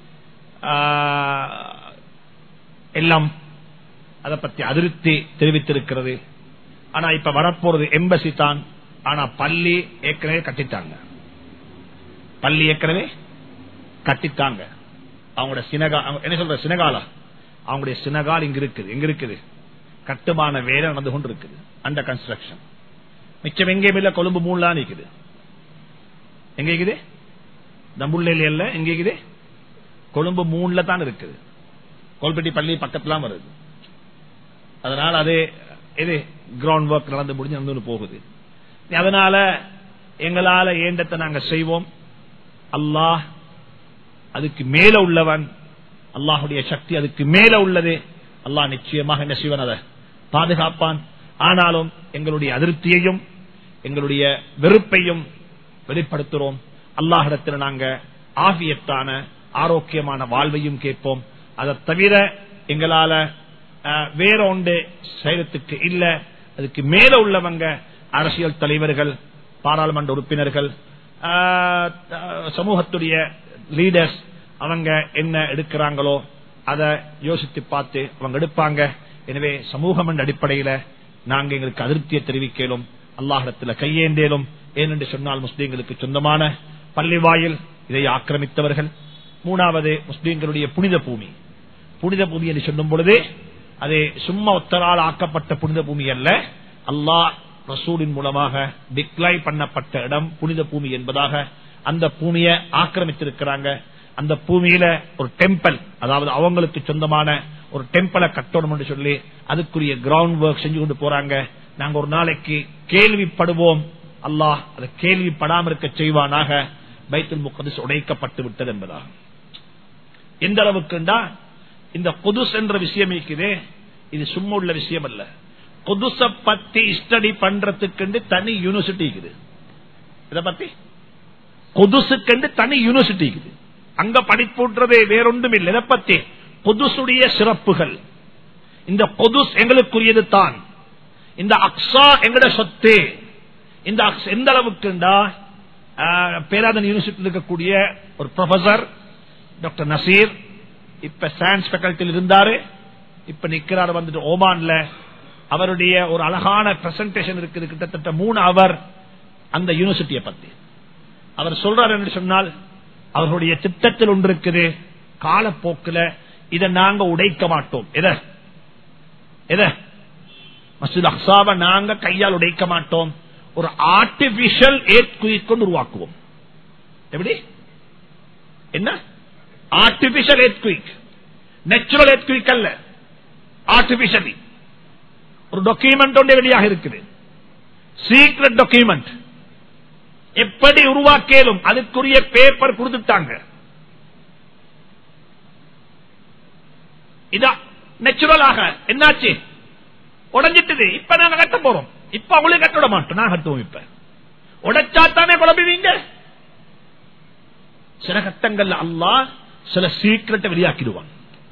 Speaker 1: எல்லாம் அதை பத்தி அதிருப்தி தெரிவித்திருக்கிறது ஆனா இப்ப வரப்போறது எம்பசி தான் ஆனா பள்ளி ஏற்கனவே கட்டிட்டாங்க பள்ளி ஏற்கனவே கட்டிட்டாங்க அவங்களோட சினகா என்ன சொல்ற சினகாலா அவங்களுடைய சினகால் இங்க இருக்குது எங்க இருக்குது கட்டுமான வேலை நடந்து கொண்டு இருக்குது அண்டர் கன்ஸ்ட்ரக்ஷன் மிச்சம் எங்கேயும் இல்ல கொழும்பு மூணுலாம் நிக்குது எங்க இருக்குது தம்புள்ளையில இல்ல எங்க இருக்குது கொழும்பு மூணுல தான் இருக்குது கோல்பட்டி பள்ளி பக்கத்துல வருது அதனால அது இது கிரவுண்ட் ஒர்க் நடந்து முடிஞ்சு நடந்து போகுது அதனால எங்களால ஏண்டத்தை நாங்க செய்வோம் அல்லாஹ் அதுக்கு மேல உள்ளவன் அல்லாஹுடைய சக்தி அதுக்கு மேல உள்ளது அல்லாஹ் நிச்சயமாக என்ன செய்வன் அதை பாதுகாப்பான் ஆனாலும் எங்களுடைய அதிருப்தியையும் எங்களுடைய வெறுப்பையும் வெளிப்படுத்துறோம் அல்லாஹிடத்தில் நாங்க ஆகியத்தான ஆரோக்கியமான வாழ்வையும் கேட்போம் அதை தவிர எங்களால வேற ஒன்று செய்யறதுக்கு இல்ல அதுக்கு மேல உள்ளவங்க அரசியல் தலைவர்கள் பாராளுமன்ற உறுப்பினர்கள் சமூகத்துடைய லீடர்ஸ் அவங்க என்ன எடுக்கிறாங்களோ அதை யோசித்து பார்த்து அவங்க எடுப்பாங்க எனவே சமூகம் என்ற அடிப்படையில நாங்க எங்களுக்கு அதிருப்தியை தெரிவிக்கலும் அல்லாஹிடத்தில் கையேந்தேலும் ஏனென்று சொன்னால் முஸ்லீம்களுக்கு சொந்தமான பள்ளி வாயில் இதை ஆக்கிரமித்தவர்கள் மூணாவது முஸ்லீம்களுடைய புனித பூமி புனித பூமி என்று சொல்லும் பொழுது அது சும்மா ஒத்தரால் ஆக்கப்பட்ட புனித பூமி அல்ல அல்லாஹ் ரசூலின் மூலமாக டிக்ளைன் பண்ணப்பட்ட இடம் புனித பூமி என்பதாக அந்த பூமியை ஆக்கிரமித்திருக்கிறாங்க அந்த பூமியில ஒரு டெம்பிள் அதாவது அவங்களுக்கு சொந்தமான ஒரு டெம்பிளை கட்டணும் என்று சொல்லி அதுக்குரிய கிரவுண்ட் ஒர்க் செஞ்சு கொண்டு போறாங்க நாங்க ஒரு நாளைக்கு கேள்விப்படுவோம் அல்லாஹ் அதை கேள்விப்படாமல் இருக்க செய்வானாக பைத்துல் முகதிஸ் உடைக்கப்பட்டு விட்டது என்பதாக எந்த அளவுக்குண்டா இந்த குதுஸ் என்ற விஷயம் இருக்குதே இது சும்மா உள்ள விஷயம் அல்ல குதுச பத்தி ஸ்டடி பண்றதுக்கு தனி யூனிவர்சிட்டி இருக்குது இத பத்தி குதுசுக்கு தனி யூனிவர்சிட்டி இருக்குது அங்க படிப்புன்றதே வேறொன்றும் இல்லை இதை பத்தி குதுசுடைய சிறப்புகள் இந்த குதுஸ் எங்களுக்குரியது தான் இந்த அக்ஸா எங்கட சொத்து இந்த அக்ஸ் எந்த அளவுக்குண்டா பேராதன் யூனிவர்சிட்டியில் இருக்கக்கூடிய ஒரு ப்ரொஃபசர் டாக்டர் நசீர் இப்ப சயின்ஸ் ஃபேக்கல்ட்டியில் இருந்தாரு இப்ப நிக்கிறார் வந்துட்டு ஓமான்ல அவருடைய ஒரு அழகான பிரசன்டேஷன் இருக்குது கிட்டத்தட்ட மூணு அவர் அந்த யூனிவர்சிட்டியை பத்தி அவர் சொல்றார் என்று சொன்னால் அவர்களுடைய திட்டத்தில் ஒன்று இருக்குது காலப்போக்கில் இதை நாங்க உடைக்க மாட்டோம் எத எத மசூத் அக்சாவை நாங்க கையால் உடைக்க மாட்டோம் ஒரு ஆர்டிபிஷியல் ஏட் கொண்டு உருவாக்குவோம் எப்படி என்ன ஆர்டிபிஷியல் ஏட் குயிக் நேச்சுரல் ஏட் குயிக் அல்ல ஆர்டிபிஷியலி ஒரு டாக்குமெண்ட் ஒன்றே வெளியாக இருக்குது சீக்ரெட் டாக்குமெண்ட் எப்படி உருவாக்கலும் அதுக்குரிய பேப்பர் கொடுத்துட்டாங்க இதா நேச்சுரலாக என்னாச்சு உடஞ்சிட்டது இப்ப நாங்க கட்ட போறோம் இப்ப அவங்களே கட்ட விட மாட்டோம் நான் கட்டுவோம் இப்ப உடைச்சாத்தானே குழம்புவீங்க சில கட்டங்கள்ல அல்லா சில சீக்கிரத்தை வெளியாக்கிடுவான்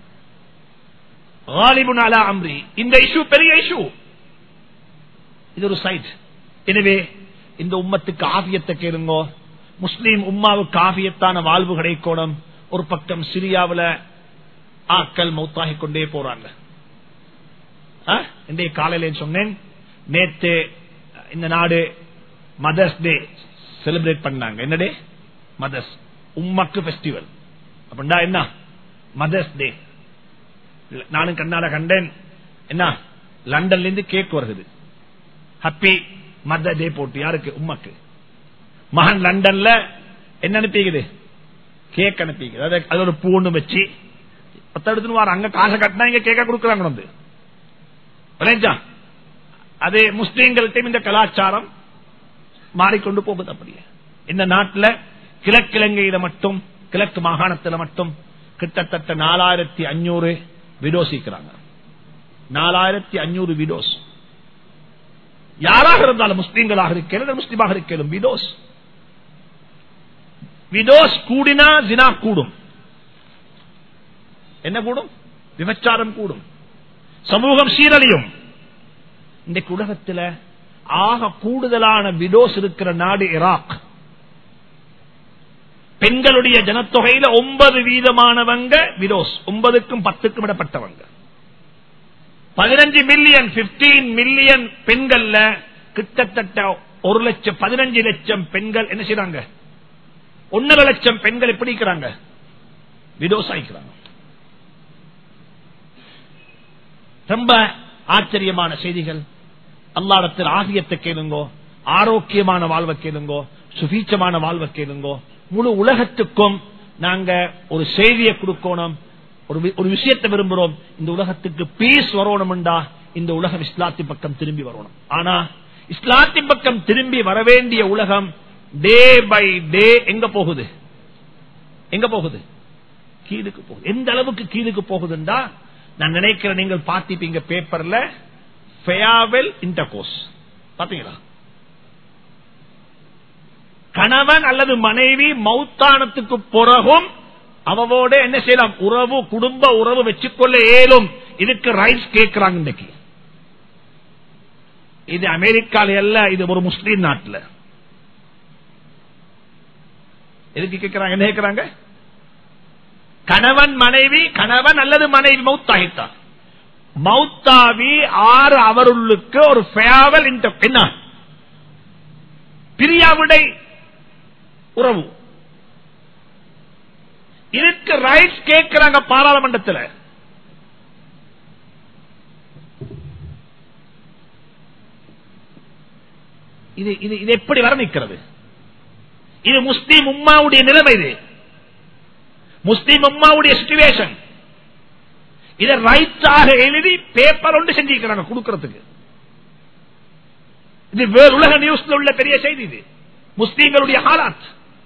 Speaker 1: அம்ரி இந்த இஷ்யூ பெரிய இஷ்யூ இது ஒரு சைட் எனவே இந்த உம்மத்துக்கு ஆபியத்தை கேளுங்கோ முஸ்லீம் உம்மாவுக்கு ஆபியத்தான வாழ்வு கிடைக்கணும் ஒரு பக்கம் சிரியாவில் ஆக்கள் மௌத்தாகி கொண்டே போறாங்க இன்றைய காலையில சொன்னேன் நேத்து இந்த நாடு மதர்ஸ் டே செலிப்ரேட் பண்ணாங்க என்ன டே மதர்ஸ் உம்மக்கு பெஸ்டிவல் அப்படின்னா என்ன மதர்ஸ் டே நானும் கண்ணால கண்டேன் என்ன லண்டன்ல இருந்து கேக் வருது ஹாப்பி மதர் டே போட்டு யாருக்கு உம்மக்கு மகன் லண்டன்ல என்ன அனுப்பிக்குது கேக் அனுப்பிக்குது அதாவது அது ஒரு பூண்டு வச்சு பத்தெடுத்துன்னு வார அங்க காசை கட்டினா இங்க கேக்க கொடுக்குறாங்க வந்து விளைஞ்சா அது முஸ்லீம்கள்ட்டையும் இந்த கலாச்சாரம் மாறிக்கொண்டு போகுது அப்படியே இந்த நாட்டில் கிழக்கிழங்கையில மட்டும் கிழக்கு மாகாணத்தில் மட்டும் கிட்டத்தட்ட நாலாயிரத்தி அஞ்சூறு விடோசிக்கிறாங்க நாலாயிரத்தி அஞ்சூறு விடோஸ் யாராக இருந்தாலும் முஸ்லீம்களாக இருக்கலும் முஸ்லீமாக இருக்கலும் விடோஸ் விடோஸ் கூடினா ஜினா கூடும் என்ன கூடும் விபச்சாரம் கூடும் சமூகம் சீரழியும் இன்றைக்கு உலகத்தில் ஆக கூடுதலான விடோஸ் இருக்கிற நாடு ஈராக் பெண்களுடைய ஜனத்தொகையில ஒன்பது வீதமானவங்க விடோஸ் ஒன்பதுக்கும் பத்துக்கும் இடப்பட்டவங்க பதினஞ்சு மில்லியன் பிப்டீன் மில்லியன் பெண்கள்ல கிட்டத்தட்ட ஒரு லட்சம் பதினஞ்சு லட்சம் பெண்கள் என்ன செய்யறாங்க ஒன்னரை லட்சம் பெண்கள் எப்படி இருக்கிறாங்க விடோஸ் ஆயிக்கிறாங்க ரொம்ப ஆச்சரியமான செய்திகள் அல்லாடத்தில் ஆகியத்தை கேளுங்கோ ஆரோக்கியமான வாழ்வை கேளுங்கோ சுபீச்சமான வாழ்வை கேளுங்கோ முழு உலகத்துக்கும் நாங்க ஒரு செய்தியை கொடுக்கணும் ஒரு விஷயத்தை விரும்புறோம் இந்த உலகத்துக்கு பீஸ் வரணும்டா இந்த உலகம் இஸ்லாத்தின் பக்கம் திரும்பி வரணும் ஆனா இஸ்லாத்தின் பக்கம் திரும்பி வர வேண்டிய உலகம் டே பை டே எங்க போகுது எங்க போகுது கீழுக்கு போகுது எந்த அளவுக்கு கீழுக்கு போகுதுண்டா நான் நினைக்கிறேன் நீங்கள் பார்த்திப்பீங்க பேப்பர்ல ஃபெயாவெல் இன்டர்கோஸ் பாத்தீங்களா கணவன் அல்லது மனைவி மௌத்தானத்துக்கு பிறகும் அவவோட என்ன செய்யலாம் உறவு குடும்ப உறவு வச்சுக்கொள்ள ஏலும் இதுக்கு ரைட்ஸ் கேட்கிறாங்க இன்னைக்கு இது அமெரிக்கால அல்ல இது ஒரு முஸ்லீம் நாட்டில் எதுக்கு கேட்கிறாங்க என்ன கேட்கிறாங்க கணவன் மனைவி கணவன் அல்லது மனைவி மௌத்தாகித்தான் மௌத்தாவி ஆறு அவருள்ளுக்கு ஒரு ஃபேவல் என்ன பிரியாவிடை உறவு இதுக்கு ரைட்ஸ் கேட்கிறாங்க பாராளுமன்றத்தில் இது இது இது எப்படி வர்ணிக்கிறது இது முஸ்லீம் உம்மாவுடைய நிலைமை இது முஸ்லீம் உம்மாவுடைய சிச்சுவேஷன் இதை ரைட்ஸாக எழுதி பேப்பர் ஒன்று செஞ்சிருக்கிறாங்க கொடுக்கறதுக்கு இது வேறு உலக நியூஸ்ல உள்ள பெரிய செய்தி இது முஸ்லீம்களுடைய ஹாலாத்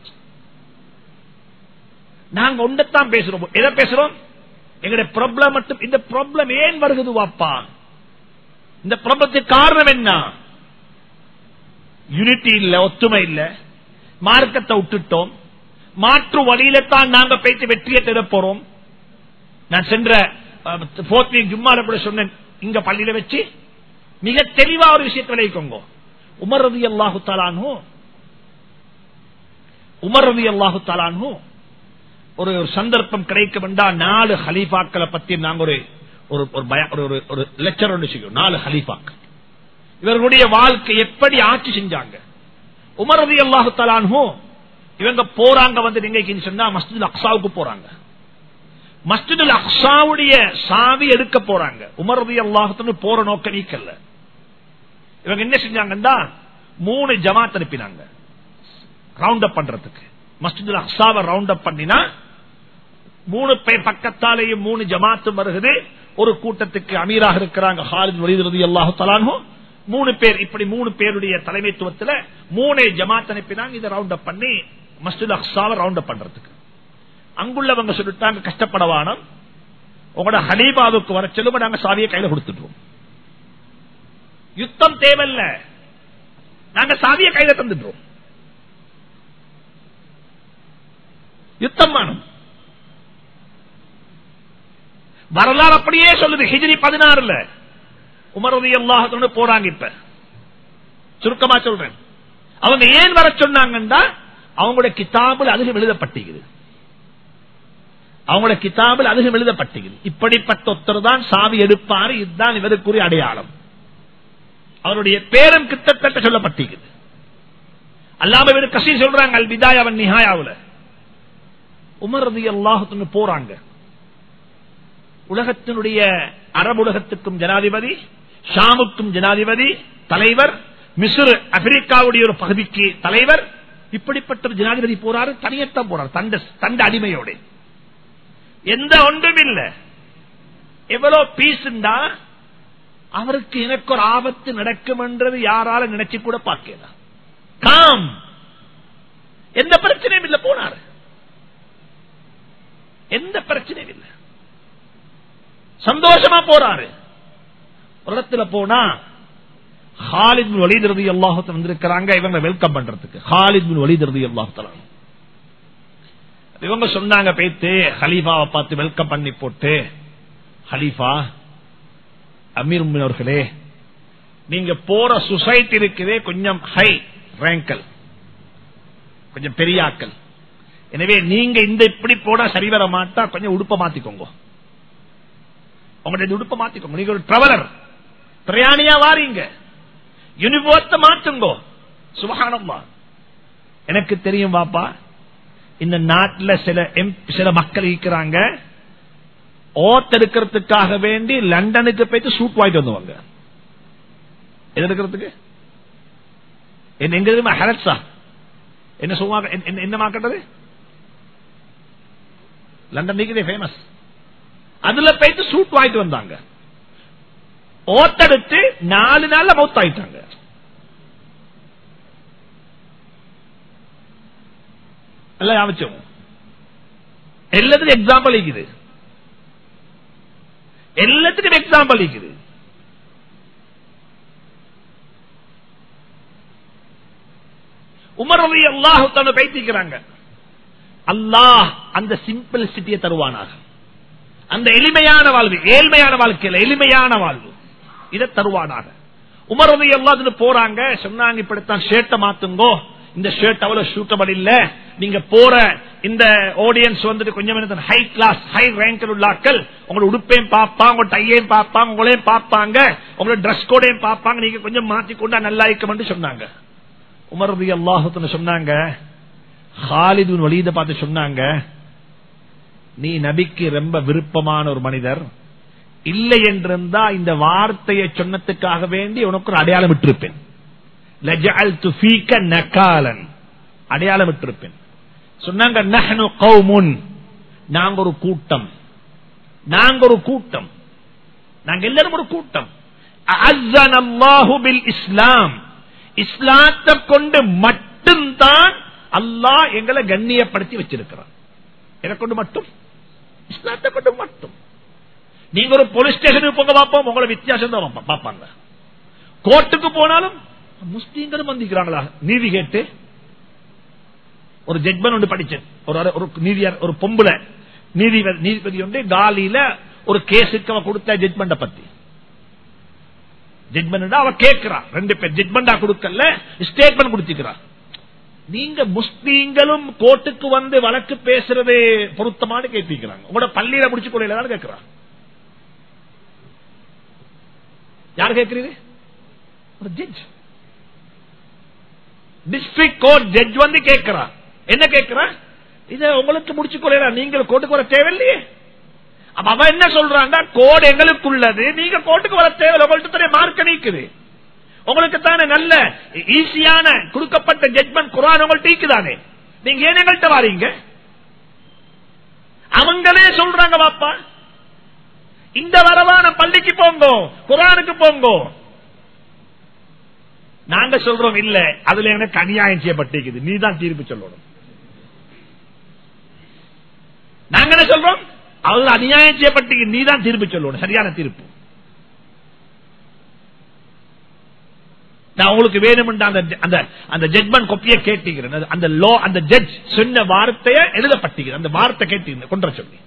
Speaker 1: நாங்க ஒன்றத்தான் பேசுறோம் எதை பேசுறோம் எங்களுடைய ப்ராப்ளம் மட்டும் இந்த ப்ராப்ளம் ஏன் வருகிறது வாப்பா இந்த ப்ராப்ளத்துக்கு காரணம் என்ன யூனிட்டி இல்ல ஒத்துமை இல்ல மார்க்கத்தை விட்டுட்டோம் மாற்று வழியில தான் நாங்க பேச்சு வெற்றியை தேட போறோம் நான் சென்ற ஜும்மால கூட சொன்னேன் இங்க பள்ளியில வச்சு மிக தெளிவா ஒரு விஷயத்தை விளைவிக்கோங்க உமர் ரவி அல்லாஹு தாலானு உமர் ரவி அல்லாஹு தாலானு ஒரு ஒரு சந்தர்ப்பம் கிடைக்க வேண்டாம் நாலு ஹலீஃபாக்களை பத்தி நாங்க ஒரு ஒரு ஒரு பய- ஒரு- ஒரு- ஒரு லெக்சர் ஒன்று செய்யும் நாலு ஹலீஃபாக்கள் இவர்களுடைய வாழ்க்கை எப்படி ஆட்சி செஞ்சாங்க உமர் ரவி அல்லாஹு தாலானு இவங்க போறாங்க வந்து நீங்க சொன்னா மஸ்ஜித் அக்ஸாவுக்கு போறாங்க மஸ்ஜிதுல் அக்ஸாவுடைய சாவி எடுக்க போறாங்க உமர் ரவி அல்லாஹுன்னு போற நோக்க நீக்கல்ல இவங்க என்ன செஞ்சாங்கன்னா மூணு ஜமாத் அனுப்பினாங்க ரவுண்ட் அப் பண்றதுக்கு மஸ்ஜிதுல் அக்ஸாவை ரவுண்ட் அப் பண்ணினா மூணு பேர் பக்கத்தாலேயும் மூணு ஜமாத்தும் வருகிறது ஒரு கூட்டத்துக்கு அமீராக இருக்கிறாங்க ஹாலித் வலிது ரதி அல்லாஹு தலானும் மூணு பேர் இப்படி மூணு பேருடைய தலைமைத்துவத்துல மூணு ஜமாத் அனுப்பினாங்க இதை ரவுண்ட் அப் பண்ணி மஸ்ஜித் அக்ஸாவை ரவுண்ட் அப் பண்றதுக்கு அங்குள்ளவங்க சொல்லிட்டாங்க கஷ்டப்படவானம் உங்களோட ஹலீபாவுக்கு வர சொல்லுங்க நாங்க சாவியை கையில கொடுத்துடுவோம் யுத்தம் தேவையில்ல நாங்க சாவியை கையில தந்துடுறோம் யுத்தம் வேணும் வரலாறு அப்படியே சொல்லுது ஹிஜ்ரி பதினாறுல உமரதி அல்லாஹத்தோடு போறாங்க இப்ப சுருக்கமா சொல்றேன் அவங்க ஏன் வர சொன்னாங்கன்னா அவங்களோட கிதாபில் அதிகம் எழுதப்பட்டிருக்குது அவங்களோட கிதாபில் அதிகம் எழுதப்பட்டிருக்குது இப்படிப்பட்ட ஒருத்தர் தான் சாவி எடுப்பாரு இதுதான் இவருக்குரிய அடையாளம் அவருடைய பேரும் கிட்டத்தட்ட சொல்லப்பட்டிருக்குது அல்லாம இவர் கசி சொல்றாங்க அல் விதாயாவன் நிஹாயாவுல உமர் ரதி அல்லாஹத்துன்னு போறாங்க உலகத்தினுடைய அரபு உலகத்துக்கும் ஜனாதிபதி ஷாமுக்கும் ஜனாதிபதி தலைவர் மிஸ்ர் ஆப்பிரிக்காவுடைய ஒரு பகுதிக்கு தலைவர் இப்படிப்பட்ட ஒரு ஜனாதிபதி போறாரு தனியத்தான் போறாரு தண்ட தண்ட அடிமையோட எந்த ஒன்றும் இல்ல எவ்வளவு பீஸ்ண்டா அவருக்கு எனக்கு ஒரு ஆபத்து நடக்கும் என்றது யாரால நினைச்சு கூட பார்க்கலாம் காம் எந்த பிரச்சனையும் இல்ல போனாரு எந்த பிரச்சனையும் இல்ல சந்தோஷமா போறாரு ஒரு இடத்துல போனா ஹாலித் வலித் ரதி அல்லாஹத்து வந்திருக்கிறாங்க இவங்க வெல்கம் பண்றதுக்கு ஹாலித் வலித் ரதி அல்லாஹத்தலா இவங்க சொன்னாங்க பேத்து ஹலீஃபாவை பார்த்து வெல்கம் பண்ணி போட்டு ஹலீஃபா அமீர் அவர்களே நீங்க போற சொசைட்டி இருக்குதே கொஞ்சம் ஹை ரேங்கல் கொஞ்சம் பெரியாக்கள் எனவே நீங்க இந்த இப்படி போனா சரி வர மாட்டா கொஞ்சம் உடுப்ப மாத்திக்கோங்க உங்களுடைய உடுப்ப மாத்திக்கோங்க நீங்க ஒரு டிராவலர் பிரயாணியா வாரீங்க யூனிவர்த்த மாத்துங்கோ சுபகானம்மா எனக்கு தெரியும் பாப்பா இந்த நாட்டில் சில சில மக்கள் இருக்கிறாங்க ஓத்தெடுக்கிறதுக்காக வேண்டி லண்டனுக்கு போயிட்டு சூட் வாங்கிட்டு வந்துவாங்க எது எடுக்கிறதுக்கு என்ன எங்க தெரியுமா ஹரட்ஸா என்ன சொல்லுவாங்க என்ன மாக்கட்டது லண்டன் நீக்குதே ஃபேமஸ் அதுல போயிட்டு சூட் வாங்கிட்டு வந்தாங்க ஓத்தெடுத்து நாலு நாள்ல மவுத் ஆயிட்டாங்க எல்லாம் அமைச்சோம் எல்லாத்துக்கும் எக்ஸாம்பிள் இருக்குது எல்லாத்துக்கும் எக்ஸாம்பிள் இருக்குது உமர் ரவி அல்லாஹு பேசிக்கிறாங்க அல்லாஹ் அந்த சிம்பிளிசிட்டியை தருவானாக அந்த எளிமையான வாழ்வு ஏழ்மையான வாழ்க்கையில் எளிமையான வாழ்வு இதை தருவானாக உமர் ரவி அல்லாஹ் போறாங்க சொன்னாங்க இப்படித்தான் ஷேர்ட்டை மாத்துங்கோ இந்த ஷர்ட் அவ்வளவு சூட்டபிள் இல்ல நீங்க போற இந்த ஆடியன்ஸ் வந்துட்டு கொஞ்சம் ஹை கிளாஸ் ஹை ரேங்கில் உள்ளாக்கள் உங்களோட உடுப்பையும் பார்ப்பாங்க உங்க டையையும் பார்ப்பாங்க உங்களையும் பார்ப்பாங்க உங்களோட ட்ரெஸ் கோடையும் பார்ப்பாங்க நீங்க கொஞ்சம் மாத்தி கொண்டா நல்லா இருக்கும்னு சொன்னாங்க உமர் ரவி அல்லாஹுன்னு சொன்னாங்க ஹாலிது வலித பார்த்து சொன்னாங்க நீ நபிக்கு ரொம்ப விருப்பமான ஒரு மனிதர் இல்லை என்றிருந்தா இந்த வார்த்தையை சொன்னதுக்காக வேண்டி உனக்கு ஒரு அடையாளம் விட்டிருப்பேன் நக்காலன் அடையாளம் விட்டிருப்பேன் சொன்னாங்க நஹனு கௌமுன் நாங்க ஒரு கூட்டம் நாங்க ஒரு கூட்டம் நாங்க எல்லாரும் ஒரு கூட்டம் அல்லாஹு பில் இஸ்லாம் இஸ்லாத்தை கொண்டு மட்டும்தான் அல்லாஹ் எங்களை கண்ணியப்படுத்தி வச்சிருக்கிறான் எதை கொண்டு மட்டும் இஸ்லாத்தை கொண்டு மட்டும் நீங்க ஒரு போலீஸ் ஸ்டேஷனுக்கு போங்க பார்ப்போம் உங்களை வித்தியாசம் தான் பார்ப்பா- பார்ப்பாங்க கோர்ட்டுக்கு போனாலும் முஸ்லீம்களும் வந்திருக்கிறாங்களா நீதி கேட்டு ஒரு ஜட்மெண்ட் ஒன்று படிச்சேன் ஒரு ஒரு நீதியார் ஒரு பொம்புல நீதிபதி நீதிபதி ஒன்று காலியில ஒரு கேஸுக்கு அவ கொடுத்த ஜட்மெண்ட பத்தி ஜட்மெண்ட் அவ கேட்கிறா ரெண்டு பேர் ஜட்மெண்டா கொடுக்கல ஸ்டேட்மெண்ட் கொடுத்துக்கிறா நீங்க முஸ்லீம்களும் கோர்ட்டுக்கு வந்து வழக்கு பேசுறது பொருத்தமானு கேட்டிருக்கிறாங்க உங்களோட பள்ளியில முடிச்சு கொள்ளையில கேட்கிறா யார் கேட்கிறீங்க ஒரு ஜட்ஜ் டிஸ்ட்ரிக்ட் கோர்ட் ஜட்ஜ் வந்து கேட்கிறா என்ன கேட்கிறா இத உங்களுக்கு முடிச்சு கொள்ளையில நீங்கள் கோர்ட்டுக்கு வர தேவையில்லையே அப்ப அவன் என்ன சொல்றாங்க கோடு எங்களுக்குள்ளது நீங்க கோர்ட்டுக்கு வர தேவை உங்கள்ட்ட தானே மார்க்க நீக்குது உங்களுக்கு தானே நல்ல ஈஸியான கொடுக்கப்பட்ட ஜட்மெண்ட் குரான் உங்கள்ட்ட ஈக்குதானே நீங்க ஏன் எங்கள்கிட்ட வாரீங்க அவங்களே சொல்றாங்க பாப்பா இந்த வரவான பள்ளிக்கு போங்கோ குரானுக்கு போங்கோ நாங்க சொல்றோம் இல்ல அதுல எனக்கு அநியாயம் செய்யப்பட்டிருக்குது நீ தான் தீர்ப்பு சொல்லணும் நாங்க என்ன சொல்றோம் அதுல அநியாயம் செய்யப்பட்டிருக்கு நீ தான் தீர்ப்பு சொல்லணும் சரியான தீர்ப்பு நான் உங்களுக்கு வேணும்ன்ற அந்த அந்த அந்த ஜட்மெண்ட் கொப்பியை கேட்டீங்க அந்த லோ அந்த ஜட்ஜ் சொன்ன வார்த்தையை எழுதப்பட்டீங்க அந்த வார்த்தை கேட்டீங்க கொன்ற சொல்லி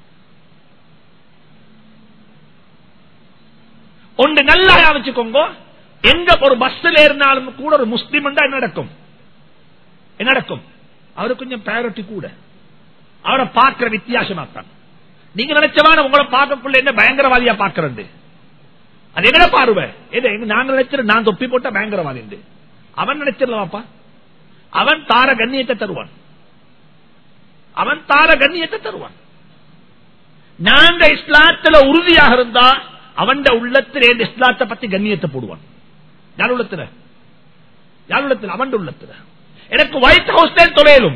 Speaker 1: ஒன்று நல்லா வச்சுக்கோங்க எங்க ஒரு பஸ்ல ஏறினாலும் கூட ஒரு முஸ்லீம் என்ன நடக்கும் என்ன நடக்கும் அவரு கொஞ்சம் பிரையாரிட்டி கூட அவரை பார்க்கிற வித்தியாசமா தான் நீங்க நினைச்சவான உங்களை பார்க்கக்குள்ள என்ன பயங்கரவாதியா பாக்குறது அது எங்கட பார்வை எது எங்க நாங்க நினைச்சிரு நான் தொப்பி போட்ட பயங்கரவாதி அவன் நினைச்சிடலாப்பா அவன் தார கண்ணியத்தை தருவான் அவன் தார கண்ணியத்தை தருவான் நாங்க இஸ்லாத்துல உறுதியாக இருந்தா அவன் உள்ளத்துல இந்த இஸ்லாத்தை பத்தி கண்ணியத்தை போடுவான் யார் உள்ளத்துல யார் உள்ளத்துல அவன் உள்ளத்துல எனக்கு ஒயிட் ஹவுஸ் தொலையிலும்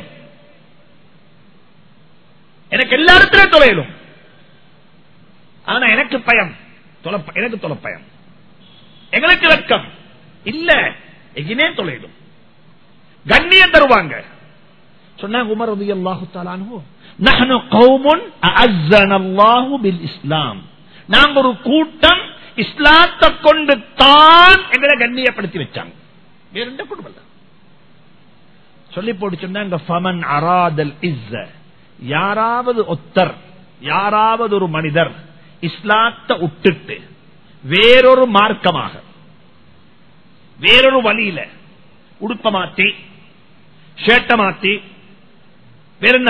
Speaker 1: எனக்கு எல்லா இடத்திலும் தொலையிலும் ஆனா எனக்கு பயம் தொலை- எனக்கு தொலை பயம் எங்களுக்கு வெட்கம் இல்ல எங்கினே தொலையிடும் கண்ணியம் தருவாங்க சொன்னாங்க உமர் ரதி அல்லாஹு தாலானு நஹனு கௌமுன் அஅஸ்ஸனல்லாஹு பில் இஸ்லாம் நாங்க ஒரு கூட்டம் இஸ்லாத்தை கொண்டு தான் எங்களை கண்ணியப்படுத்தி வச்சாங்க வேற எந்த குடும்பம் இல்ல. சொல்லி போட்டு சொன்னாங்க ஃபமன் அராதல் இஸ்ஸ யாராவது ஒத்தர் யாராவது ஒரு மனிதர் இஸ்லாத்தை விட்டுட்டு வேறொரு மார்க்கமாக வேறொரு வழியில உடுப்ப மாத்தி ஷேட்டை மாத்தி வேற என்ன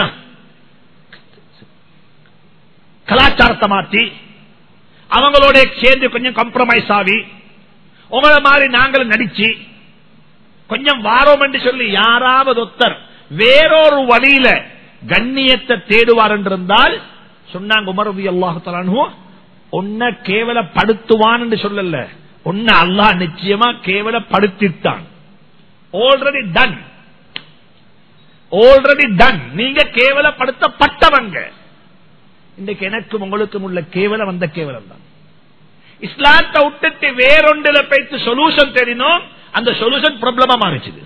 Speaker 1: கலாச்சாரத்தை மாத்தி அவங்களோட சேர்ந்து கொஞ்சம் கம்ப்ரமைஸ் ஆகி உங்களை மாதிரி நாங்களும் நடிச்சு கொஞ்சம் வாரோம் என்று சொல்லி யாராவது ஒத்தர் வேறொரு வழியில கண்ணியத்தை தேடுவார் என்றிருந்தால் சொன்னாங்க உமரது அல்லாஹு உன்னை கேவலப்படுத்துவான் என்று சொல்லல உன்னை அல்லாஹ் நிச்சயமா கேவலப்படுத்திட்டான் ஆல்ரெடி டன் ஆல்ரெடி டன் நீங்க கேவலப்படுத்தப்பட்டவங்க இன்றைக்கு எனக்கும் உங்களுக்கும் உள்ள கேவலம் அந்த கேவலம் தான் இஸ்லாத்தை விட்டுட்டு வேறொன்றில போயிட்டு சொல்யூஷன் தேடினோம் அந்த சொல்யூஷன் ப்ராப்ளமா மாறிச்சுது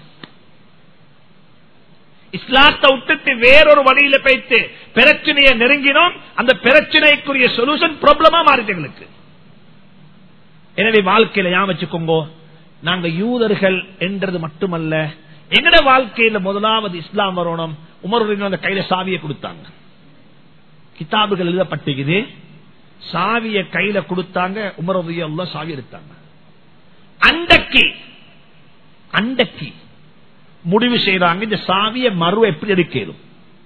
Speaker 1: இஸ்லாத்தை விட்டுட்டு வேறொரு வழியில போயிட்டு பிரச்சனையை நெருங்கினோம் அந்த பிரச்சனைக்குரிய சொல்யூஷன் ப்ராப்ளமா மாறிச்சு எங்களுக்கு எனவே வாழ்க்கையில ஞாபகம் வச்சுக்கோங்க நாங்க யூதர்கள் என்றது மட்டுமல்ல எங்கட வாழ்க்கையில முதலாவது இஸ்லாம் வரணும் உமருடைய அந்த கையில சாவியை கொடுத்தாங்க கிதாபுகள் எழுதப்பட்டிருக்குது சாவிய கையில கொடுத்தாங்க உமரதைய சாவி எடுத்தாங்க அண்டக்கி அண்டக்கி முடிவு செய்யறாங்க இந்த சாவிய மறு எப்படி எடுக்கலும்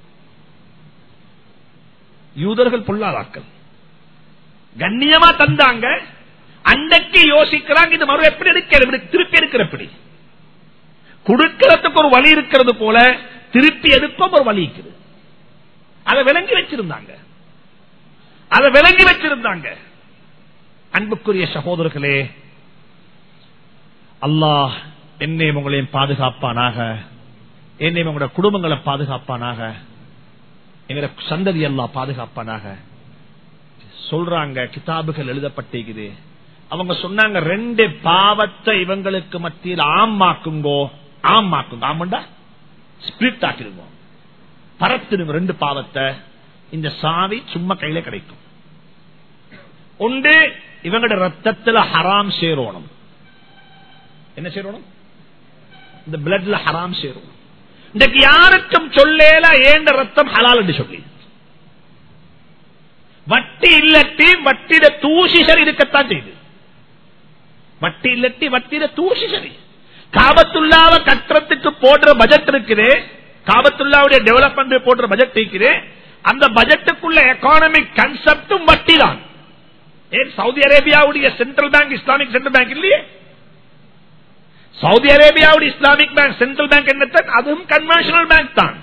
Speaker 1: யூதர்கள் பொல்லாதாக்கள் கண்ணியமா தந்தாங்க அன்றைக்கு யோசிக்கிறாங்க இது மறு எப்படி எடுக்கிறது திருப்பி எடுக்கிற எப்படி கொடுக்கிறதுக்கு ஒரு வழி இருக்கிறது போல திருப்பி எடுக்க ஒரு வழி இருக்குது அதை விளங்கி வச்சிருந்தாங்க அதை விளங்கி வச்சிருந்தாங்க அன்புக்குரிய சகோதரர்களே அல்லாஹ் என்னையும் உங்களையும் பாதுகாப்பானாக என்னையும் உங்களோட குடும்பங்களை பாதுகாப்பானாக எங்களோட சந்ததி எல்லாம் பாதுகாப்பானாக சொல்றாங்க கிதாபுகள் எழுதப்பட்டிருக்குது அவங்க சொன்னாங்க ரெண்டு பாவத்தை இவங்களுக்கு மத்தியில் ஆமாக்குங்கோ ஆமாக்குங்க ஆமாண்டா ஸ்பிரிட் ஆக்கிடுங்க பரத்திடுங்க ரெண்டு பாவத்தை இந்த சாவி சும்மா கையில கிடைக்கும் ஒன்று இவங்களோட ரத்தத்துல ஹராம் சேரோணும் என்ன சேரணும் இந்த பிளட்ல ஹராம் சேரும் இன்றைக்கு யாருக்கும் சொல்லேல ஏண்ட ரத்தம் ஹலால் என்று சொல்லி வட்டி இல்லட்டி வட்டிட தூசி சரி இருக்கத்தான் செய்யுது வட்டி இல்லட்டி வட்டிட தூசி சரி காபத்துள்ளாவ கட்டுறதுக்கு போடுற பட்ஜெட் இருக்குது காபத்துள்ளாவுடைய டெவலப்மெண்ட் போடுற பட்ஜெட் இருக்குது அந்த பட்ஜெட்டுக்குள்ள எக்கானமிக் கன்செப்டும் வட்டி தான் ஏன் சவுதி அரேபியாவுடைய central bank Islamic central bank இல்லையே சவுதி அரேபியாவுடைய இஸ்லாமிக் பேங்க் சென்ட்ரல் பேங்க் என்ன அதுவும் கன்வென்ஷனல் பேங்க் தான்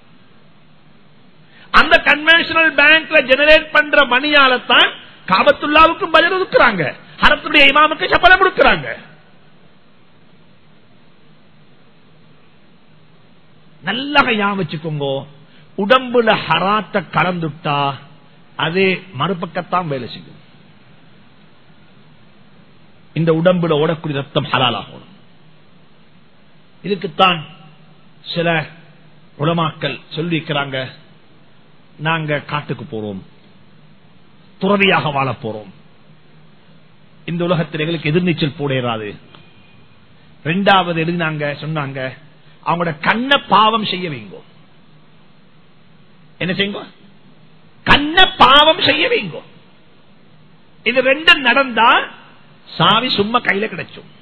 Speaker 1: அந்த கன்வென்ஷனல் பேங்க்ல ஜெனரேட் பண்ற மணியால தான் காபத்துல்லாவுக்கும் பதில் ஒதுக்குறாங்க ஹரத்துடைய இமாமுக்கு சப்பலம் கொடுக்கிறாங்க நல்லா ஞாபகம் வச்சுக்கோங்க உடம்புல ஹராத்த கலந்துட்டா அது மறுபக்கத்தான் வேலை செய்யும் இந்த உடம்புல ஓடக்கூடிய ரத்தம் ஹலாலாகணும் இதுக்குத்தான் சில உலமாக்கள் சொல்லியிருக்கிறாங்க நாங்க காட்டுக்கு போறோம் துறவியாக வாழ போறோம் இந்த உலகத்தில் எங்களுக்கு எதிர்நீச்சல் போடேறாது ரெண்டாவது எழுதினாங்க சொன்னாங்க அவங்களோட கண்ண பாவம் செய்ய வைங்க என்ன செய்யுங்க கண்ண பாவம் செய்ய வைங்க இது ரெண்டும் நடந்தா சாவி சும்மா கையில கிடைச்சும்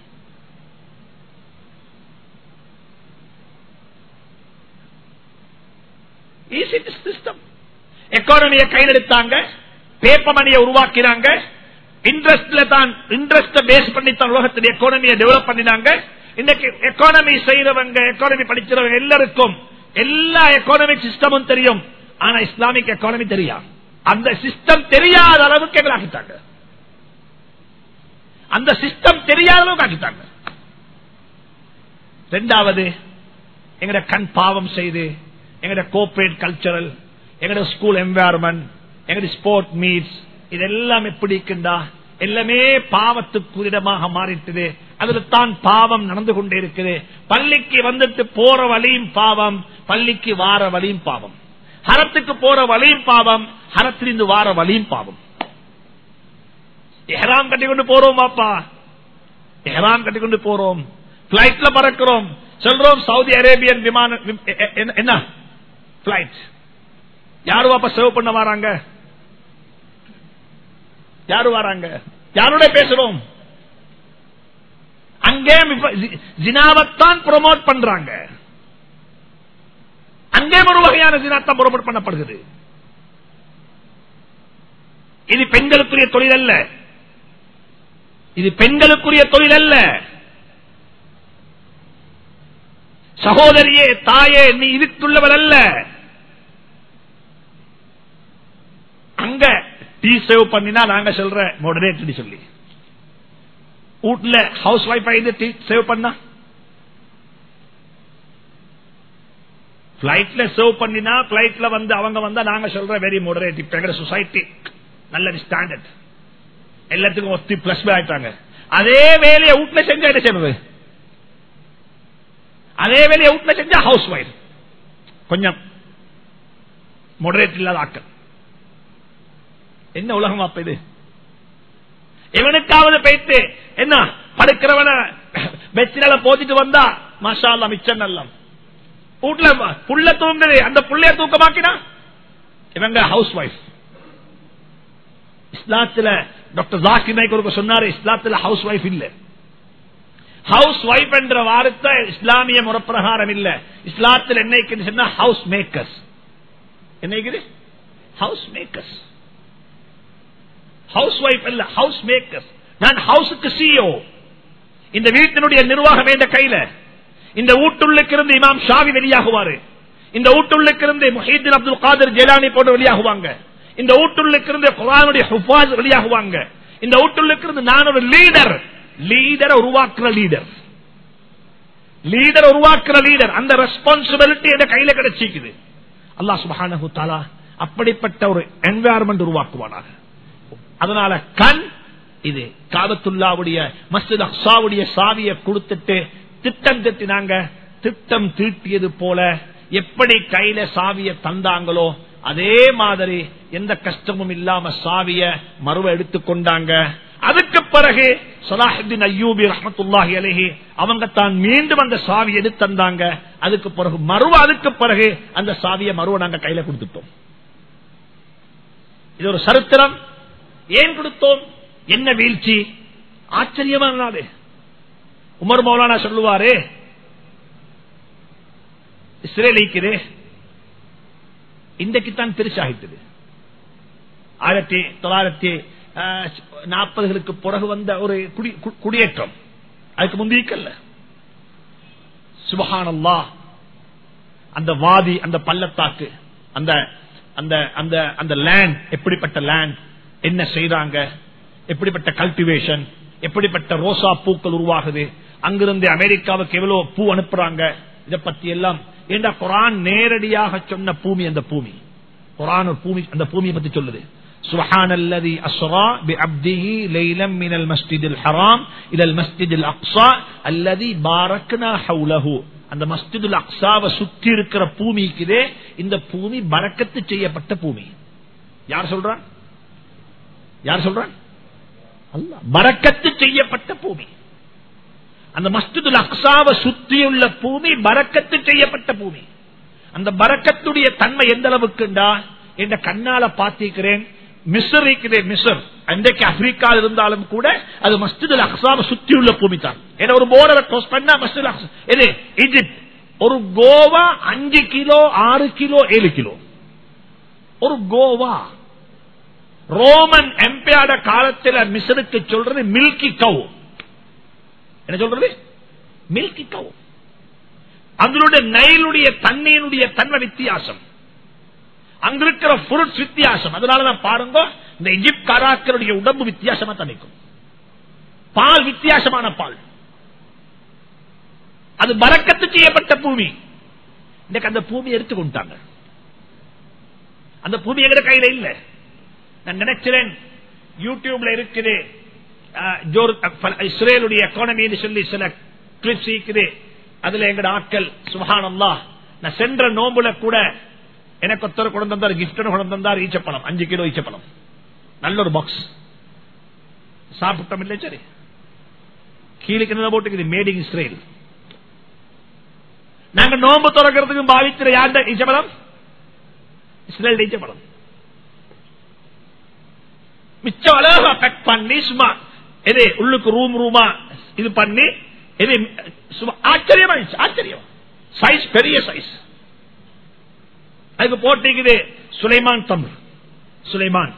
Speaker 1: சிஸ்டம் எக்கானமியை கையில் எடுத்தாங்க பேப்பர் மணியை உருவாக்கினாங்க இன்ட்ரெஸ்ட்ல தான் இன்ட்ரெஸ்ட் பேஸ் பண்ணி தான் உலகத்தில் எக்கானமியை டெவலப் பண்ணினாங்க இன்னைக்கு எக்கானமி செய்யறவங்க எக்கானமி படிக்கிறவங்க எல்லாருக்கும் எல்லா எக்கானமிக் சிஸ்டமும் தெரியும் ஆனா இஸ்லாமிக் எக்கானமி தெரியாது அந்த சிஸ்டம் தெரியாத அளவுக்கு எங்களை ஆக்கிட்டாங்க அந்த சிஸ்டம் தெரியாத அளவுக்கு ஆக்கிட்டாங்க ரெண்டாவது எங்கட கண் பாவம் செய்து எங்கட கோஆபரேட் கல்ச்சரல் எங்கட ஸ்கூல் என்வாயர்மெண்ட் எங்கட ஸ்போர்ட் மீட்ஸ் இதெல்லாம் எப்படி இருக்கின்றா எல்லாமே பாவத்துக்குரிடமாக மாறிட்டது அதுல தான் பாவம் நடந்து கொண்டே இருக்குது பள்ளிக்கு வந்துட்டு போற வழியும் பாவம் பள்ளிக்கு வார வழியும் பாவம் ஹரத்துக்கு போற வழியும் பாவம் ஹரத்திலிருந்து வார வழியும் பாவம் எஹராம் கட்டிக்கொண்டு போறோம் பாப்பா எஹராம் கட்டிக்கொண்டு போறோம் பிளைட்ல பறக்கிறோம் சொல்றோம் சவுதி அரேபியன் விமான என்ன பிளைட் யாரு பாப்பா சேவ் பண்ண வராங்க யாரு வராங்க யாரோட பேசுறோம் அங்கே ஜினாவத்தான் ப்ரொமோட் பண்றாங்க அங்கே ஒரு வகையான ஜினாத்தான் ப்ரொமோட் பண்ணப்படுகிறது இது பெண்களுக்குரிய தொழில் அல்ல இது பெண்களுக்குரிய தொழில் அல்ல சகோதரியே தாயே நீ இதுக்குள்ளவர் அல்ல அங்க டீ சேவ் பண்ணினா நாங்க சொல்ற மோடரேட் சொல்லி வீட்டுல ஹவுஸ் ஒய்ஃப் ஆயிருந்து டீ சேவ் பண்ணா பிளைட்ல சேவ் பண்ணினா பிளைட்ல வந்து அவங்க வந்தா நாங்க சொல்ற வெரி மோடரேட் இப்ப எங்க சொசைட்டி நல்ல ஸ்டாண்டர்ட் எல்லாத்துக்கும் ஒத்தி பிளஸ் ஆயிட்டாங்க அதே வேலையை வீட்டுல செஞ்சா என்ன செய்வது அதே வேலையை வீட்டுல செஞ்சா ஹவுஸ் ஒய்ஃப் கொஞ்சம் மொடரேட் இல்லாத ஆக்கள் என்ன உலகம் அப்ப இது இவனுக்காவது போயிட்டு என்ன படுக்கிறவன பெச்சினால போத்திட்டு வந்தா மாஷா அல்லா மிச்சம் நல்லம் வீட்டுல புள்ள தூங்குது அந்த புள்ளைய தூக்கமாக்கினா இவங்க ஹவுஸ் ஒய்ஃப் இஸ்லாத்துல டாக்டர் ஜாக்கிர் நாய்க் ஒரு சொன்னாரு இஸ்லாத்துல ஹவுஸ் ஒய்ஃப் இல்ல ஹவுஸ் ஒய்ஃப் என்ற வார்த்தை இஸ்லாமிய முறப்பிரகாரம் இல்ல இஸ்லாத்தில் என்னைக்கு சொன்னா ஹவுஸ் மேக்கர்ஸ் என்னைக்குது ஹவுஸ் மேக்கர்ஸ் ஹவுஸ் ஒய்ஃப் அல்ல ஹவுஸ் மேக்கர்ஸ் நான் ஹவுஸுக்கு சிஓ இந்த வீட்டினுடைய நிர்வாகம் என்ற கையில இந்த வீட்டுள்ளுக்கு இருந்து இமாம் ஷாவி வெளியாகுவாரு இந்த வீட்டுள்ளுக்கு இருந்து முஹீத்தின் அப்துல் காதர் ஜெலானி போட்டு வெளியாகுவாங்க இந்த வீட்டுள்ளுக்கு இருந்து குரானுடைய ஹுஃபாஸ் வெளியாகுவாங்க இந்த வீட்டுள்ளுக்கு இருந்து நான் ஒரு லீடர் லீடரை உருவாக்குற லீடர் லீடர் உருவாக்குற லீடர் அந்த ரெஸ்பான்சிபிலிட்டி என்ற கையில கிடைச்சிக்குது அல்லாஹ் சுபஹானஹு தஆலா அப்படிப்பட்ட ஒரு என்வாயர்மெண்ட் உருவாக்குவானாக அதனால கண் இது காபத்துல்லாவுடைய மஸ்ஜித் அக்ஸாவுடைய சாவியை கொடுத்துட்டு திட்டம் திட்டினாங்க திட்டம் தீட்டியது போல எப்படி கையில சாவிய தந்தாங்களோ அதே மாதிரி எந்த கஷ்டமும் இல்லாம சாவிய மறுவ எடுத்துக்கொண்டாங்க அதுக்கு பிறகு சலாஹுddin அய்யூபி ரஹமத்துல்லாஹி அலைஹி அவங்க தான் மீண்டும் அந்த சாவி எடுத்து தந்தாங்க அதுக்கு பிறகு மறுவ அதுக்கு பிறகு அந்த சாவியை மறுவ நாங்க கையில கொடுத்துட்டோம் இது ஒரு சரித்திரம் ஏன் கொடுத்தோம் என்ன வீழ்ச்சி ஆச்சரியமானது உமர் மௌலானா சொல்லுவாரு இஸ்ரேலிக்குது இன்றைக்குத்தான் பெருசாகிட்டது ஆயிரத்தி தொள்ளாயிரத்தி நாற்பதுகளுக்கு பிறகு வந்த ஒரு குடி- கு- குடியேற்றம் அதுக்கு முந்திக்கல்ல சுபஹானல்லா அந்த வாதி அந்த பள்ளத்தாக்கு அந்த அந்த அந்த அந்த லேண்ட் எப்படிப்பட்ட லேண்ட் என்ன செய்றாங்க எப்படிப்பட்ட கல்டிவேஷன் எப்படிப்பட்ட ரோசா பூக்கள் உருவாகுது அங்கிருந்து அமெரிக்காவுக்கு எவ்வளவு பூ அனுப்புறாங்க இதை பத்தி எல்லாம் ஏண்டா குரான் நேரடியாக சொன்ன பூமி அந்த பூமி குரான் ஒரு பூமி அந்த பூமியை பத்தி சொல்லுது سبحان الذي أسرى بعبده ليلا من المسجد الحرام إلى المسجد الأقصى الذي باركنا حوله அந்த மஸ்ஜிதுல் அக்ஸாவை சுத்தி இருக்கிற பூமிக்குதே இந்த பூமி பறக்கத்து செய்யப்பட்ட பூமி யார் சொல்றான் யார் சொல்றான் அல்லாஹ் பறக்கத்து செய்யப்பட்ட பூமி அந்த மஸ்ஜிதுல் அக்ஸாவை சுற்றியுள்ள பூமி பறக்கத்து செய்யப்பட்ட பூமி அந்த பறக்கத்துடைய தன்மை எந்த அளவுக்குண்டா என்ற கண்ணால பார்த்திருக்கிறேன் மிஸ்ர் இருக்கிறே மிஸ்ர் அன்றைக்கு ஆப்பிரிக்கா இருந்தாலும் கூட அது மஸ்ஜிதுல் அக்ஸாவை சுற்றியுள்ள பூமி தான் ஏன்னா ஒரு போர்டரை கிராஸ் பண்ணா மஸ்ஜிதுல் அக்ஸா எது ஈஜிப்ட் ஒரு கோவா அஞ்சு கிலோ ஆறு கிலோ ஏழு கிலோ ஒரு கோவா ரோமன் எம்பையாட காலத்தில் மிஸ்ருக்கு சொல்றது மில்கி கவு என்ன சொல்றது மில்கி கவு அதனுடைய நைலுடைய தண்ணியினுடைய தன்மை வித்தியாசம் அங்க இருக்கிற புருட்ஸ் வித்தியாசம் அதனாலதான் பாருங்க இந்த எஜிப்ட் காராக்களுடைய உடம்பு வித்தியாசமா தணிக்கும் பால் வித்தியாசமான பால் அது பறக்கத்து செய்யப்பட்ட பூமி இன்னைக்கு அந்த பூமி எடுத்துக்கொண்டாங்க அந்த பூமி எங்க கையில இல்ல நான் நினைக்கிறேன் யூடியூப்ல இருக்குது அஹ், ஜோர்- அஹ், இஸ்ரேலுடைய எக்கானமின்னு சொல்லி சில கிளிப்ஸ் இருக்குது அதுல எங்கட ஆட்கள் சுபஹானல்லா நான் சென்ற நோம்புல கூட எனக்கு ஒருத்தர் கொண்டு வந்தார் கிஃப்ட் கொண்டு வந்தார் ஈச்சப்பழம் அஞ்சு கிலோ ஈச்சப்பழம் நல்ல ஒரு பாக்ஸ் சாப்பிட்டோம் இல்லை சரி கீழே என்ன போட்டுக்குது மேட் இன் இஸ்ரேல் நாங்க நோம்பு திறக்கிறதுக்கு பாவிக்கிற யார்ட ஈச்சப்பழம் இஸ்ரேல் ஈச்சப்பழம் மிச்சம் அழகா பேக் பண்ணி சும்மா எது உள்ளுக்கு ரூம் ரூமா இது பண்ணி இது சும்மா ஆச்சரியமா இருந்துச்சு, ஆச்சரியம் சைஸ் பெரிய சைஸ் அதுக்கு போட்டிக்குது சுலைமான் தம்பு சுலைமான்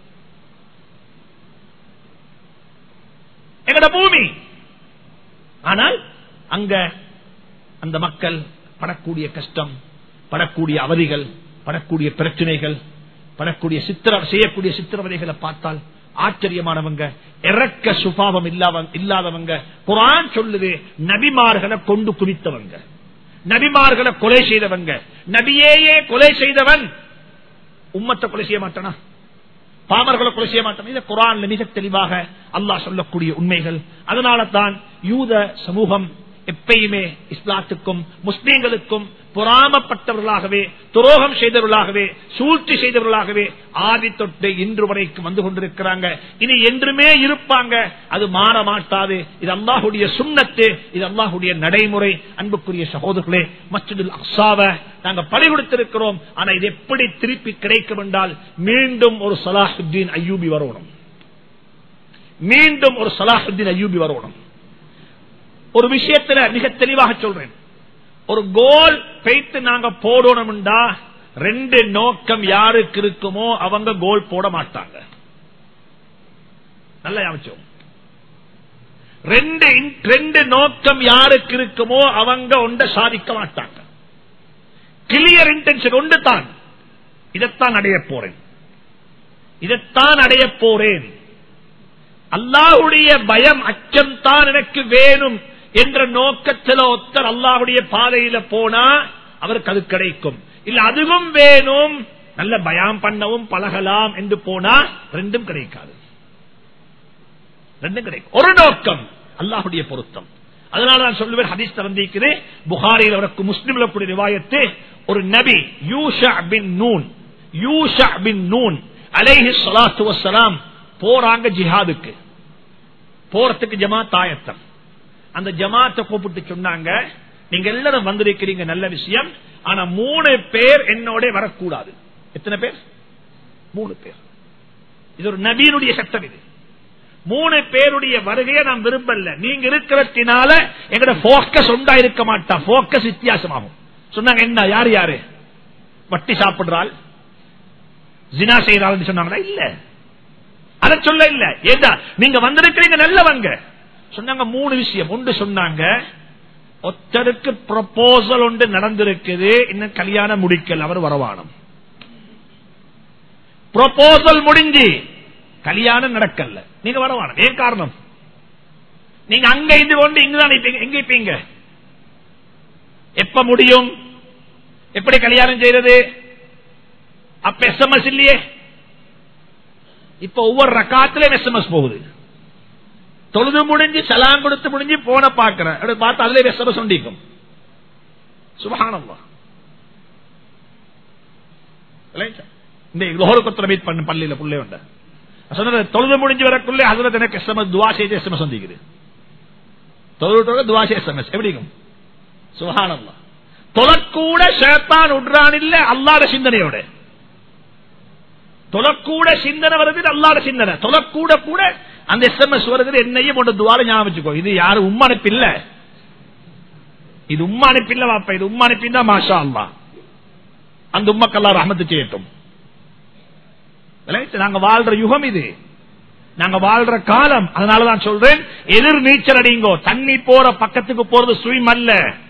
Speaker 1: எங்கட பூமி ஆனால் அங்க அந்த மக்கள் படக்கூடிய கஷ்டம் படக்கூடிய அவதிகள் படக்கூடிய பிரச்சனைகள் படக்கூடிய சித்திர செய்யக்கூடிய சித்திரவதைகளை பார்த்தால் ஆச்சரியமானவங்க இறக்க சுபாவம் இல்லாத- இல்லாதவங்க குரான் சொல்லுது நபிமார்களை கொண்டு குவித்தவங்க நபிமார்களை கொலை செய்தவங்க நபியேயே கொலை செய்தவன் உம்மத்தை கொலை செய்ய மாட்டானா பாமர்களை கொலை செய்ய மாட்டான் இது குரான்ல மிக தெளிவாக அல்லாஹ் சொல்லக்கூடிய உண்மைகள் அதனால தான் யூத சமூகம் எப்பயுமே இஸ்லாத்துக்கும் முஸ்லீம்களுக்கும் பொறாமப்பட்டவர்களாகவே துரோகம் செய்தவர்களாகவே சூழ்ச்சி செய்தவர்களாகவே ஆதி தொட்டு இன்று வரைக்கும் வந்து கொண்டிருக்கிறாங்க இனி என்றுமே இருப்பாங்க அது மாற மாட்டாது இது அல்லாஹுடைய சுண்ணத்து இது அல்லாஹுடைய நடைமுறை அன்புக்குரிய சகோதரர்களே மஸ்ஜிதுல் அக்ஸாவை நாங்க பழி கொடுத்திருக்கிறோம் ஆனா இது எப்படி திருப்பி கிடைக்கும் என்றால் மீண்டும் ஒரு சலாஹுத்தீன் ஐயூபி வரணும் மீண்டும் ஒரு சலாஹுத்தீன் ஐயூபி வரணும் ஒரு விஷயத்துல மிக தெளிவாக சொல்றேன் ஒரு கோல் பெய்த்து நாங்க போடணும்டா ரெண்டு நோக்கம் யாருக்கு இருக்குமோ அவங்க கோல் போட மாட்டாங்க நல்ல ஞாபகம் ரெண்டு இன்- ரெண்டு நோக்கம் யாருக்கு இருக்குமோ அவங்க ஒன்றை சாதிக்க மாட்டாங்க கிளியர் இன்டென்ஷன் ஒன்று தான் இதைத்தான் அடைய போறேன் இதைத்தான் அடைய போறேன் அல்லாஹுடைய பயம் அச்சம் தான் எனக்கு வேணும் என்ற நோக்கத்தில் ஒருத்தர் அல்லாஹுடைய பாதையில போனா அவருக்கு அது கிடைக்கும் இல்ல அதுவும் வேணும் நல்ல பயம் பண்ணவும் பழகலாம் என்று போனா ரெண்டும் கிடைக்காது ரெண்டும் கிடைக்கும் ஒரு நோக்கம் அல்லாஹுடைய பொருத்தம் அதனால நான் சொல்லுவேன் ஹதீஸ் தந்திருக்கிறேன் புகாரில் அவருக்கு முஸ்லிம்ல கூடிய ரிவாயத்து ஒரு நபி யூஷா பின் நூன் யூஷா பின் நூன் அலைஹி ஸலாத்து வஸ்ஸலாம் போறாங்க ஜிஹாதுக்கு போறதுக்கு ஜமாத் ஆயத்தம் அந்த ஜமாத்தை கூப்பிட்டு சொன்னாங்க நீங்க எல்லாரும் வந்திருக்கிறீங்க நல்ல விஷயம் ஆனா மூணு பேர் என்னோட வரக்கூடாது எத்தனை பேர் மூணு பேர் இது ஒரு நபீனுடைய சட்டம் இது மூணு பேருடைய வருகையை நான் விரும்பல நீங்க இருக்கிறதுனால எங்கட போக்கஸ் உண்டா இருக்க மாட்டா போக்கஸ் வித்தியாசமாகும் சொன்னாங்க என்ன யாரு யாரு வட்டி சாப்பிடுறாள் ஜினா செய்யறாள் சொன்னாங்களா இல்ல அத சொல்ல இல்ல ஏதா நீங்க வந்திருக்கிறீங்க நல்லவங்க சொன்னாங்க மூணு விஷயம் ஒன்று சொன்னாங்க ஒருத்தருக்கு ப்ரொபோசல் ஒன்று நடந்திருக்குது இன்னும் கல்யாணம் முடிக்கல அவர் வரவானம் ப்ரொபோசல் முடிஞ்சு கல்யாணம் நடக்கல நீங்க வரவானம் ஏன் காரணம் நீங்க அங்க இருந்து கொண்டு இங்கதான் இருப்பீங்க. எங்க இருப்பீங்க எப்ப முடியும் எப்படி கல்யாணம் செய்யறது அப்ப எஸ்எம்எஸ் இல்லையே இப்ப ஒவ்வொரு ரக்காத்திலும் எஸ்எம்எஸ் போகுது தொழுது முடிஞ்சு சலாம் கொடுத்து முடிஞ்சு போன பாக்குறேன் அப்படி பார்த்து அதுல எஸ்எம்எஸ் உண்டிக்கும் சுபகானம்மா இந்த லோகத்துல மீட் பண்ண பள்ளியில புள்ளே உண்ட சொன்ன தொழுது முடிஞ்சு வரக்குள்ளே அதுல எனக்கு எஸ்எம்எஸ் துவா செய்து எஸ்எம்எஸ் வந்திக்குது தொழுவிட்டோட துவா செய்ய எஸ்எம்எஸ் எப்படிக்கும் சுபகானம்மா தொழக்கூட சேத்தான் உட்றான் இல்ல அல்லாத சிந்தனையோட தொழக்கூட சிந்தனை வருது அல்லாத சிந்தனை தொழக்கூட கூட அந்த எஸ்எம்எஸ் வருது என்னையும் கொண்டு துவார ஞாபகம் வச்சுக்கோ இது யாரு உம்மா அனுப்பில்ல இது உம்மா அனுப்பில்ல வாப்பா இது உம்மா அனுப்பிந்தா மாஷா அல்லா அந்த உம்மக்கெல்லாம் ரஹமத்து செய்யட்டும் விளங்கிச்சு? நாங்க வாழ்ற யுகம் இது நாங்க வாழ்ற காலம் அதனாலதான் சொல்றேன் எதிர் நீச்சல் அடிங்கோ தண்ணி போற பக்கத்துக்கு போறது சுயம் அல்ல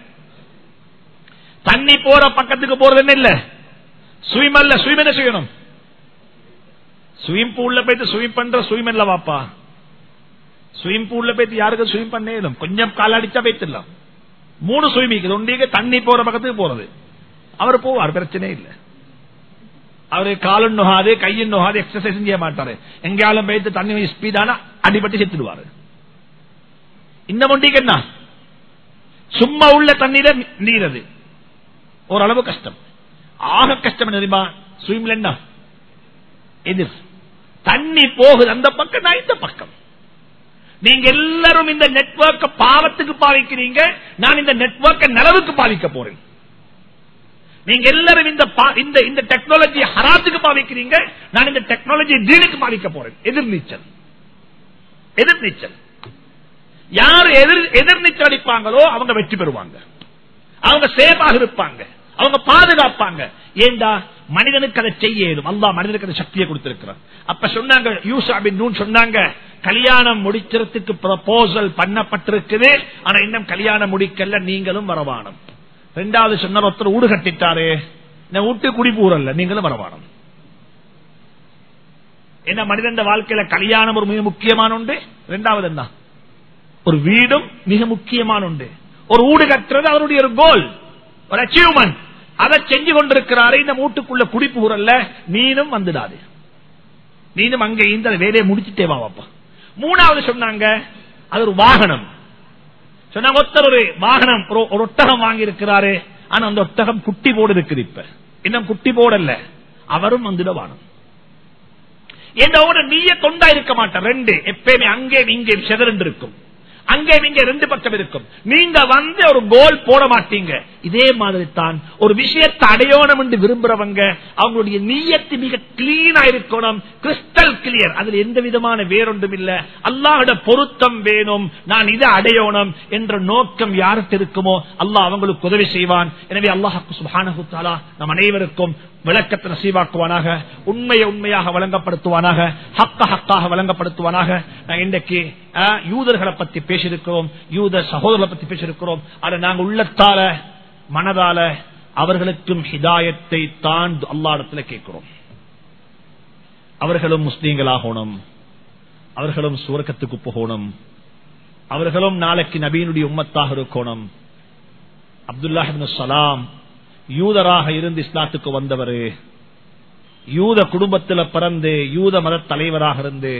Speaker 1: தண்ணி போற பக்கத்துக்கு போறது என்ன இல்ல சுயம் அல்ல சுயம் என்ன செய்யணும் ஸ்விம் பூல்ல போயிட்டு ஸ்விம் பண்ற ஸ்விம் இல்ல வாப்பா ஸ்விம் பூல்ல போயிட்டு யாருக்கு ஸ்விம் பண்ணேலும் கொஞ்சம் கால அடிச்சா போயிட்டுலாம் மூணு ஸ்விமிங் ஒன்றிக்கு தண்ணி போற பக்கத்துக்கு போறது அவர் போவார் பிரச்சனை இல்ல அவரு காலும் நோகாது கையும் நோகாது எக்ஸசைஸ் செய்ய மாட்டாரு எங்கேயாலும் போயிட்டு தண்ணி ஸ்பீடான அடிபட்டு செத்துடுவாரு இந்த ஒன்றிக்கு என்ன சும்மா உள்ள தண்ணீர நீரது ஓரளவு கஷ்டம் ஆக கஷ்டம் என்ன தெரியுமா ஸ்விம்ல என்ன எதிர் தண்ணி போகுது அந்த பக்கம் நான் இந்த பக்கம் நீங்க எல்லாரும் இந்த நெட்வொர்க்க பாவத்துக்கு பாவிக்கிறீங்க நான் இந்த நெட்வொர்க்க நலவுக்கு பாவிக்க போறேன் நீங்க எல்லாரும் இந்த பா- இந்த இந்த டெக்னாலஜி ஹராத்துக்கு பாவிக்கிறீங்க நான் இந்த டெக்னாலஜி தீனுக்கு பாவிக்க போறேன் எதிர்நீச்சல் எதிர்நீச்சல் யார் எதிர் எதிர்நீச்சல் அடிப்பாங்களோ அவங்க வெற்றி பெறுவாங்க அவங்க சேவாக இருப்பாங்க அவங்க பாதுகாப்பாங்க ஏண்டா மனிதனுக்கு அதை செய்ய இயலும் அல்லாஹ் மனிதனுக்கு அந்த சக்தியை கொடுத்திருக்கிறார் அப்ப சொன்னாங்க யூசா பின் நூன் சொன்னாங்க கல்யாணம் முடிக்கிறதுக்கு ப்ரப்போசல் பண்ணப்பட்டிருக்குது ஆனா இன்னும் கல்யாணம் முடிக்கல நீங்களும் வரவானம் ரெண்டாவது சொன்னார் ஒருத்தர் ஊடு கட்டிட்டாரு நான் வீட்டு குடிபூரல்ல நீங்களும் வரவானம் என்ன மனிதன் வாழ்க்கையில கல்யாணம் ஒரு மிக முக்கியமான உண்டு ரெண்டாவது என்ன ஒரு வீடும் மிக முக்கியமான உண்டு ஒரு வீடு கட்டுறது அவருடைய ஒரு கோல் ஒரு அச்சீவ்மெண்ட் அதை செஞ்சு கொண்டிருக்கிறாரு இந்த மூட்டுக்குள்ள குடிப்புறல்ல நீனும் வந்துடாது நீனும் அங்க இந்த வேலையை முடிச்சுட்டே வா வாப்பா மூணாவது சொன்னாங்க அது ஒரு வாகனம் சொன்னாங்க ஒருத்தர் ஒரு வாகனம் ஒரு- ஒரு ஒட்டகம் வாங்கி இருக்கிறாரு ஆனா அந்த ஒட்டகம் குட்டி போடு இருக்குது இப்ப இன்னும் குட்டி போடல அவரும் வந்துட வானம் என்னோட நீய தொண்டா இருக்க மாட்டேன் ரெண்டு எப்பயுமே அங்கே இங்கே செதறண்டு இருக்கும் அங்கே இங்க ரெண்டு பக்கம் இருக்கும் நீங்க வந்து ஒரு கோல் போட மாட்டீங்க இதே மாதிரி தான் ஒரு விஷயத்தை அடையணும் என்று விரும்புறவங்க அவங்களுடைய நீயத்து மிக கிளீனா இருக்கணும் கிறிஸ்டல் கிளியர் அதுல எந்த விதமான வேறொன்றும் இல்ல அல்லாஹோட பொருத்தம் வேணும் நான் இதை அடையணும் என்ற நோக்கம் யாருக்கு இருக்குமோ அல்லாஹ் அவங்களுக்கு உதவி செய்வான் எனவே அல்லாஹு சுபானு தாலா நம் அனைவருக்கும் விளக்கத்தை நசீவாக்குவானாக உண்மையை உண்மையாக வழங்கப்படுத்துவானாக ஹக்க ஹக்காக வழங்கப்படுத்துவானாக நான் இன்றைக்கு அஹ், யூதர்களை பத்தி பேசியிருக்கிறோம் யூத சகோதரர்களை பத்தி பேசியிருக்கிறோம் அதை நாங்கள் உள்ளத்தால மனதால அவர்களுக்கும் ஹிதாயத்தை தான் அல்லாடத்துல கேட்கிறோம் அவர்களும் முஸ்லீம்களாகணும் அவர்களும் சுவர்க்கத்துக்கு போகணும் அவர்களும் நாளைக்கு நபீனுடைய உம்மத்தாக இருக்கணும் அப்துல்லாஹிபின் சலாம் யூதராக இருந்து இஸ்லாத்துக்கு வந்தவர் யூத குடும்பத்தில் பிறந்து யூத மத தலைவராக இருந்து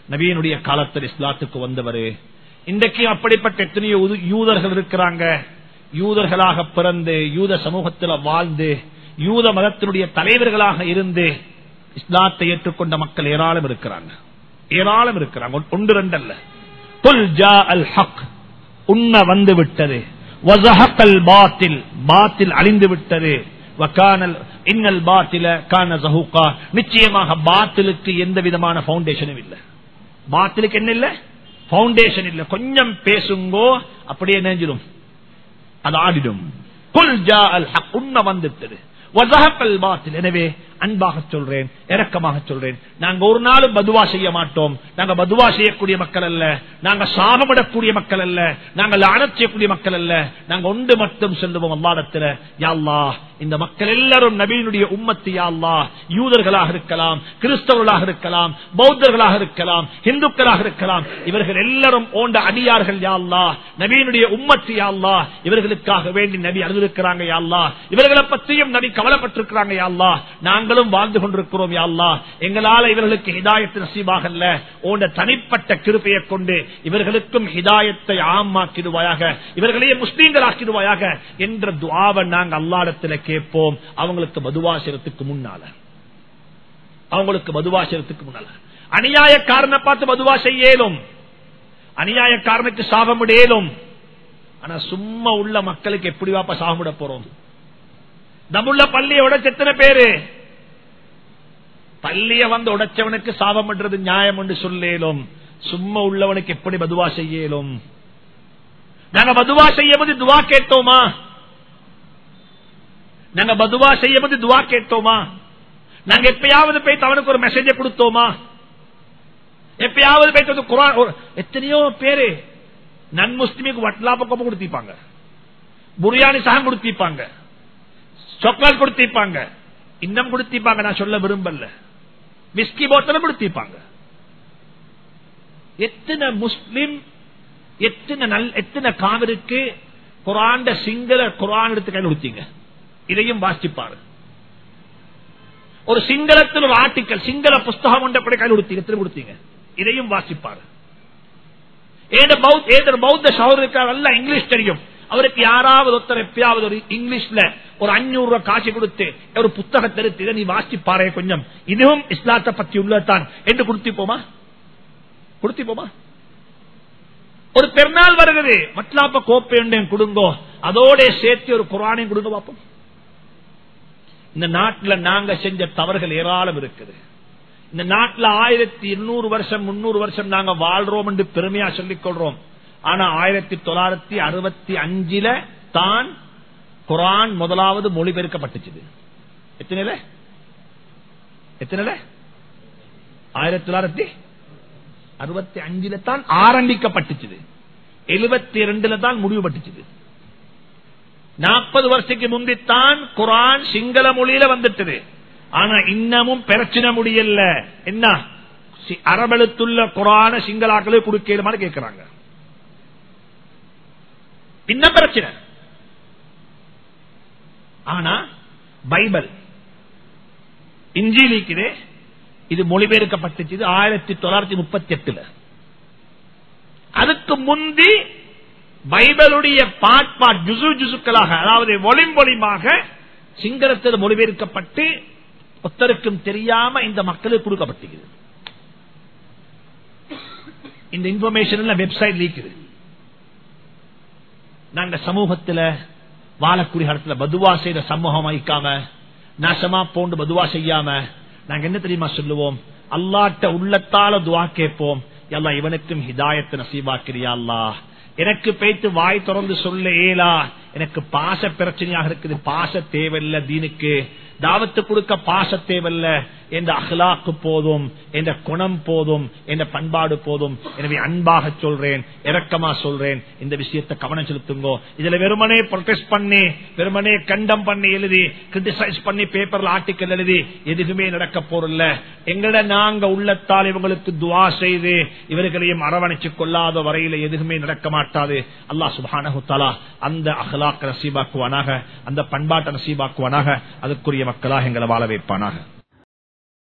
Speaker 1: நபியினுடைய காலத்தில் இஸ்லாத்துக்கு வந்தவர் இன்றைக்கு அப்படிப்பட்ட எத்தனையோ யூத- யூதர்கள் இருக்கிறாங்க யூதர்களாக பிறந்து யூத சமூகத்தில் வாழ்ந்து யூத மதத்தினுடைய தலைவர்களாக இருந்து இஸ்லாத்தை ஏற்றுக்கொண்ட மக்கள் ஏராளம் இருக்கிறாங்க ஏராளம் இருக்கிறாங்க ஒன்- ஒன்று ரெண்டு அல்ல குல் ஜா அல் ஹக் உண்மை வந்து விட்டது வஸஹக்கல் பாத்தில் பாத்தில் அழிந்து விட்டது வகானல் இன்னல் பாத்தில கான ஜஹூகா நிச்சயமாக பாத்திலுக்கு எந்த விதமான பவுண்டேஷனும் இல்ல பாத்திலுக்கு என்ன இல்ல பவுண்டேஷன் இல்ல கொஞ்சம் பேசுங்கோ அப்படியே நெஞ்சிடும் அது ஆடிடும் குல் ஜா அல் ஹக் உண்மை வந்துட்டது வஸஹக்கல் பாத்தில் எனவே அன்பாக சொல்றேன் இரக்கமாக சொல்றேன் நாங்க ஒரு நாளும் பதுவா செய்ய மாட்டோம் நாங்க பதுவா செய்யக்கூடிய மக்கள் அல்ல நாங்க சாபமிடக்கூடிய மக்கள் அல்ல நாங்கள் லானத் செய்யக்கூடிய மக்கள் அல்ல நாங்க ஒன்று மட்டும் சொல்லுவோம் அல்லாடத்துல யாழ்லா இந்த மக்கள் எல்லாரும் நபீனுடைய உம்மத்து யாழ்லா யூதர்களாக இருக்கலாம் கிறிஸ்தவர்களாக இருக்கலாம் பௌத்தர்களாக இருக்கலாம் இந்துக்களாக இருக்கலாம் இவர்கள் எல்லாரும் ஓண்ட அடியார்கள் யாழ்லா நபீனுடைய உம்மத்து யாழ்லா இவர்களுக்காக வேண்டி நபி அழுதிருக்கிறாங்க யாழ்லா இவர்களை பற்றியும் நபி கவலைப்பட்டிருக்கிறாங்க யாழ்லா நாங்களும் வாழ்ந்து கொண்டிருக்கிறோம் யாழ்லா எங்களால இவர்களுக்கு ஹிதாயத்து நசீபாகல்ல ஓண்ட தனிப்பட்ட கிருப்பையை கொண்டு இவர்களுக்கும் ஹிதாயத்தை ஆமாக்கிடுவாயாக இவர்களையே முஸ்லீம்களாக்கிடுவாயாக என்ற துவாவை நாங்கள் அல்லாடத்துல கேட்போம் அவங்களுக்கு மதுவாசிரத்துக்கு முன்னால அவங்களுக்கு மதுவாசிரத்துக்கு முன்னால அநியாயக்காரனை பார்த்து மதுவா செய்யலும் அநியாயக்காரனுக்கு சாபமிடேலும் ஆனா சும்மா உள்ள மக்களுக்கு எப்படி வாப்பா சாபமிட போறோம் நம்முள்ள பள்ளியை உடைச்ச எத்தனை பேரு பள்ளிய வந்து உடைச்சவனுக்கு சாபம் பண்றது நியாயம் என்று சொல்லேலும் சும்மா உள்ளவனுக்கு எப்படி பதுவா செய்யலும் நாங்க பதுவா செய்யும் துவா கேட்டோமா நாங்க பதுவா செய்யும் துவா கேட்டோமா நாங்க எப்பயாவது போய் அவனுக்கு ஒரு மெசேஜ கொடுத்தோமா எப்பயாவது போய் குரான் ஒரு- எத்தனையோ பேரு நன் முஸ்லிமுக்கு வட்லா பக்கம் கொடுத்திருப்பாங்க புரியாணி சகம் கொடுத்திருப்பாங்க சாக்லேட் கொடுத்திருப்பாங்க இன்னும் கொடுத்திருப்பாங்க நான் சொல்ல விரும்பல விஸ்கி போத்தலும் கொடுத்திருப்பாங்க எத்தனை முஸ்லிம் எத்தனை நல் எத்தனை காவிருக்கு குரான் சிங்கள குரான் எடுத்து கையில் கொடுத்தீங்க இதையும் வாசிப்பாரு ஒரு சிங்களத்தில் ஒரு ஆர்டிக்கல் சிங்கள புஸ்தகம் ஒன்றை கூட கையில் கொடுத்தீங்க எத்தனை கொடுத்தீங்க இதையும் வாசிப்பாரு ஏத பௌத் ஏதர் பௌத்த சகோதரருக்கு நல்லா இங்கிலீஷ் தெரியும் அவருக்கு யாராவது ஒருத்தர் எப்பயாவது ஒரு இங்கிலீஷ்ல ஒரு அஞ்சூறு ரூபாய் காசு கொடுத்து ஒரு புத்தகத்தை எடுத்து இதை நீ வாசிப்பாரே கொஞ்சம் இதுவும் இஸ்லாத்தை பத்தி உள்ளதான் என்று கொடுத்திப்போமா கொடுத்திப்போமா ஒரு பெருநாள் வருகிறது மట్లాப்ப கோப்பை ஒன்றையும் கொடுங்கோ அதோட சேர்த்து ஒரு குரானையும் கொடுங்க பார்ப்போம் இந்த நாட்டுல நாங்க செஞ்ச தவறுகள் ஏராளம் இருக்குது இந்த நாட்டுல ஆயிரத்தி இருநூறு வருஷம் முன்னூறு வருஷம் நாங்க வாழ்றோம் என்று பெருமையா சொல்லிக் கொள்றோம் ஆனா ஆயிரத்தி தொள்ளாயிரத்தி அறுபத்தி அஞ்சுல தான் குரான் முதலாவது மொழிபெயர்க்கப்பட்டுச்சு எத்தனைல எத்தனைல ஆயிரத்தி தொள்ளாயிரத்தி அறுபத்தி அஞ்சுல தான் ஆரம்பிக்கப்பட்டுச்சு எழுபத்தி ரெண்டுல தான் முடிவுபட்டுச்சு நாற்பது வருஷத்துக்கு முந்தித்தான் குரான் சிங்கள மொழியில வந்துட்டது ஆனா இன்னமும் பிரச்சனை முடியல என்ன சி- அரபெழுத்துள்ள குரான சிங்களாக்களே கொடுக்கலுமான்னு கேட்கிறாங்க இன்னும் பிரச்சனை ஆனா பைபிள் இஞ்சிலிக்குது இது மொழிபெயர்க்கப்பட்டுச்சு ஆயிரத்தி தொள்ளாயிரத்தி முப்பத்தி எட்டுல அதுக்கு முந்தி பைபிளுடைய பாட் பாட் ஜுசு ஜுசுக்களாக அதாவது ஒளிம்பொலிமாக சிங்களத்தில் மொழிபெயர்க்கப்பட்டு ஒத்தருக்கும் தெரியாம இந்த மக்களுக்கு கொடுக்கப்பட்டிருக்கிறது இந்த இன்ஃபர்மேஷன் வெப்சைட் லீக்குது நாங்க சமூகத்துல வாழக்கூடிய இடத்துல பதுவா செய்த சமூகம் வைக்காம நாசமா போண்டு பதுவா செய்யாம நாங்க என்ன தெரியுமா சொல்லுவோம் அல்லாட்ட உள்ளத்தால துவா கேட்போம் எல்லாம் இவனுக்கும் ஹிதாயத்தை நசீபாக்கிறியா அல்லா எனக்கு பேய்த்து வாய் திறந்து சொல்ல ஏலா எனக்கு பாச பிரச்சனையாக இருக்குது பாச தேவையில்ல தீனுக்கு தாவத்து கொடுக்க பாச தேவையில்ல என்ற அஹ்லாக்கு போதும் என்ற குணம் போதும் என்ற பண்பாடு போதும் எனவே அன்பாக சொல்றேன் இரக்கமா சொல்றேன் இந்த விஷயத்தை கவனம் செலுத்துங்கோ இதுல வெறுமனே ப்ரொடெஸ்ட் பண்ணி வெறுமனே கண்டம் பண்ணி எழுதி கிரிட்டிசைஸ் பண்ணி பேப்பர்ல ஆர்டிக்கல் எழுதி எதுவுமே நடக்க போறல எங்கட நாங்க உள்ளத்தால் இவங்களுக்கு துவா செய்து இவர்களையும் அரவணைச்சு கொள்ளாத வரையில எதுவுமே நடக்க மாட்டாது அல்லாஹ் சுபானஹு தலா அந்த அகலாக்க நசீபாக்குவானாக அந்த பண்பாட்டை நசீபாக்குவானாக அதுக்குரிய மக்களாக எங்களை வாழ வைப்பானாக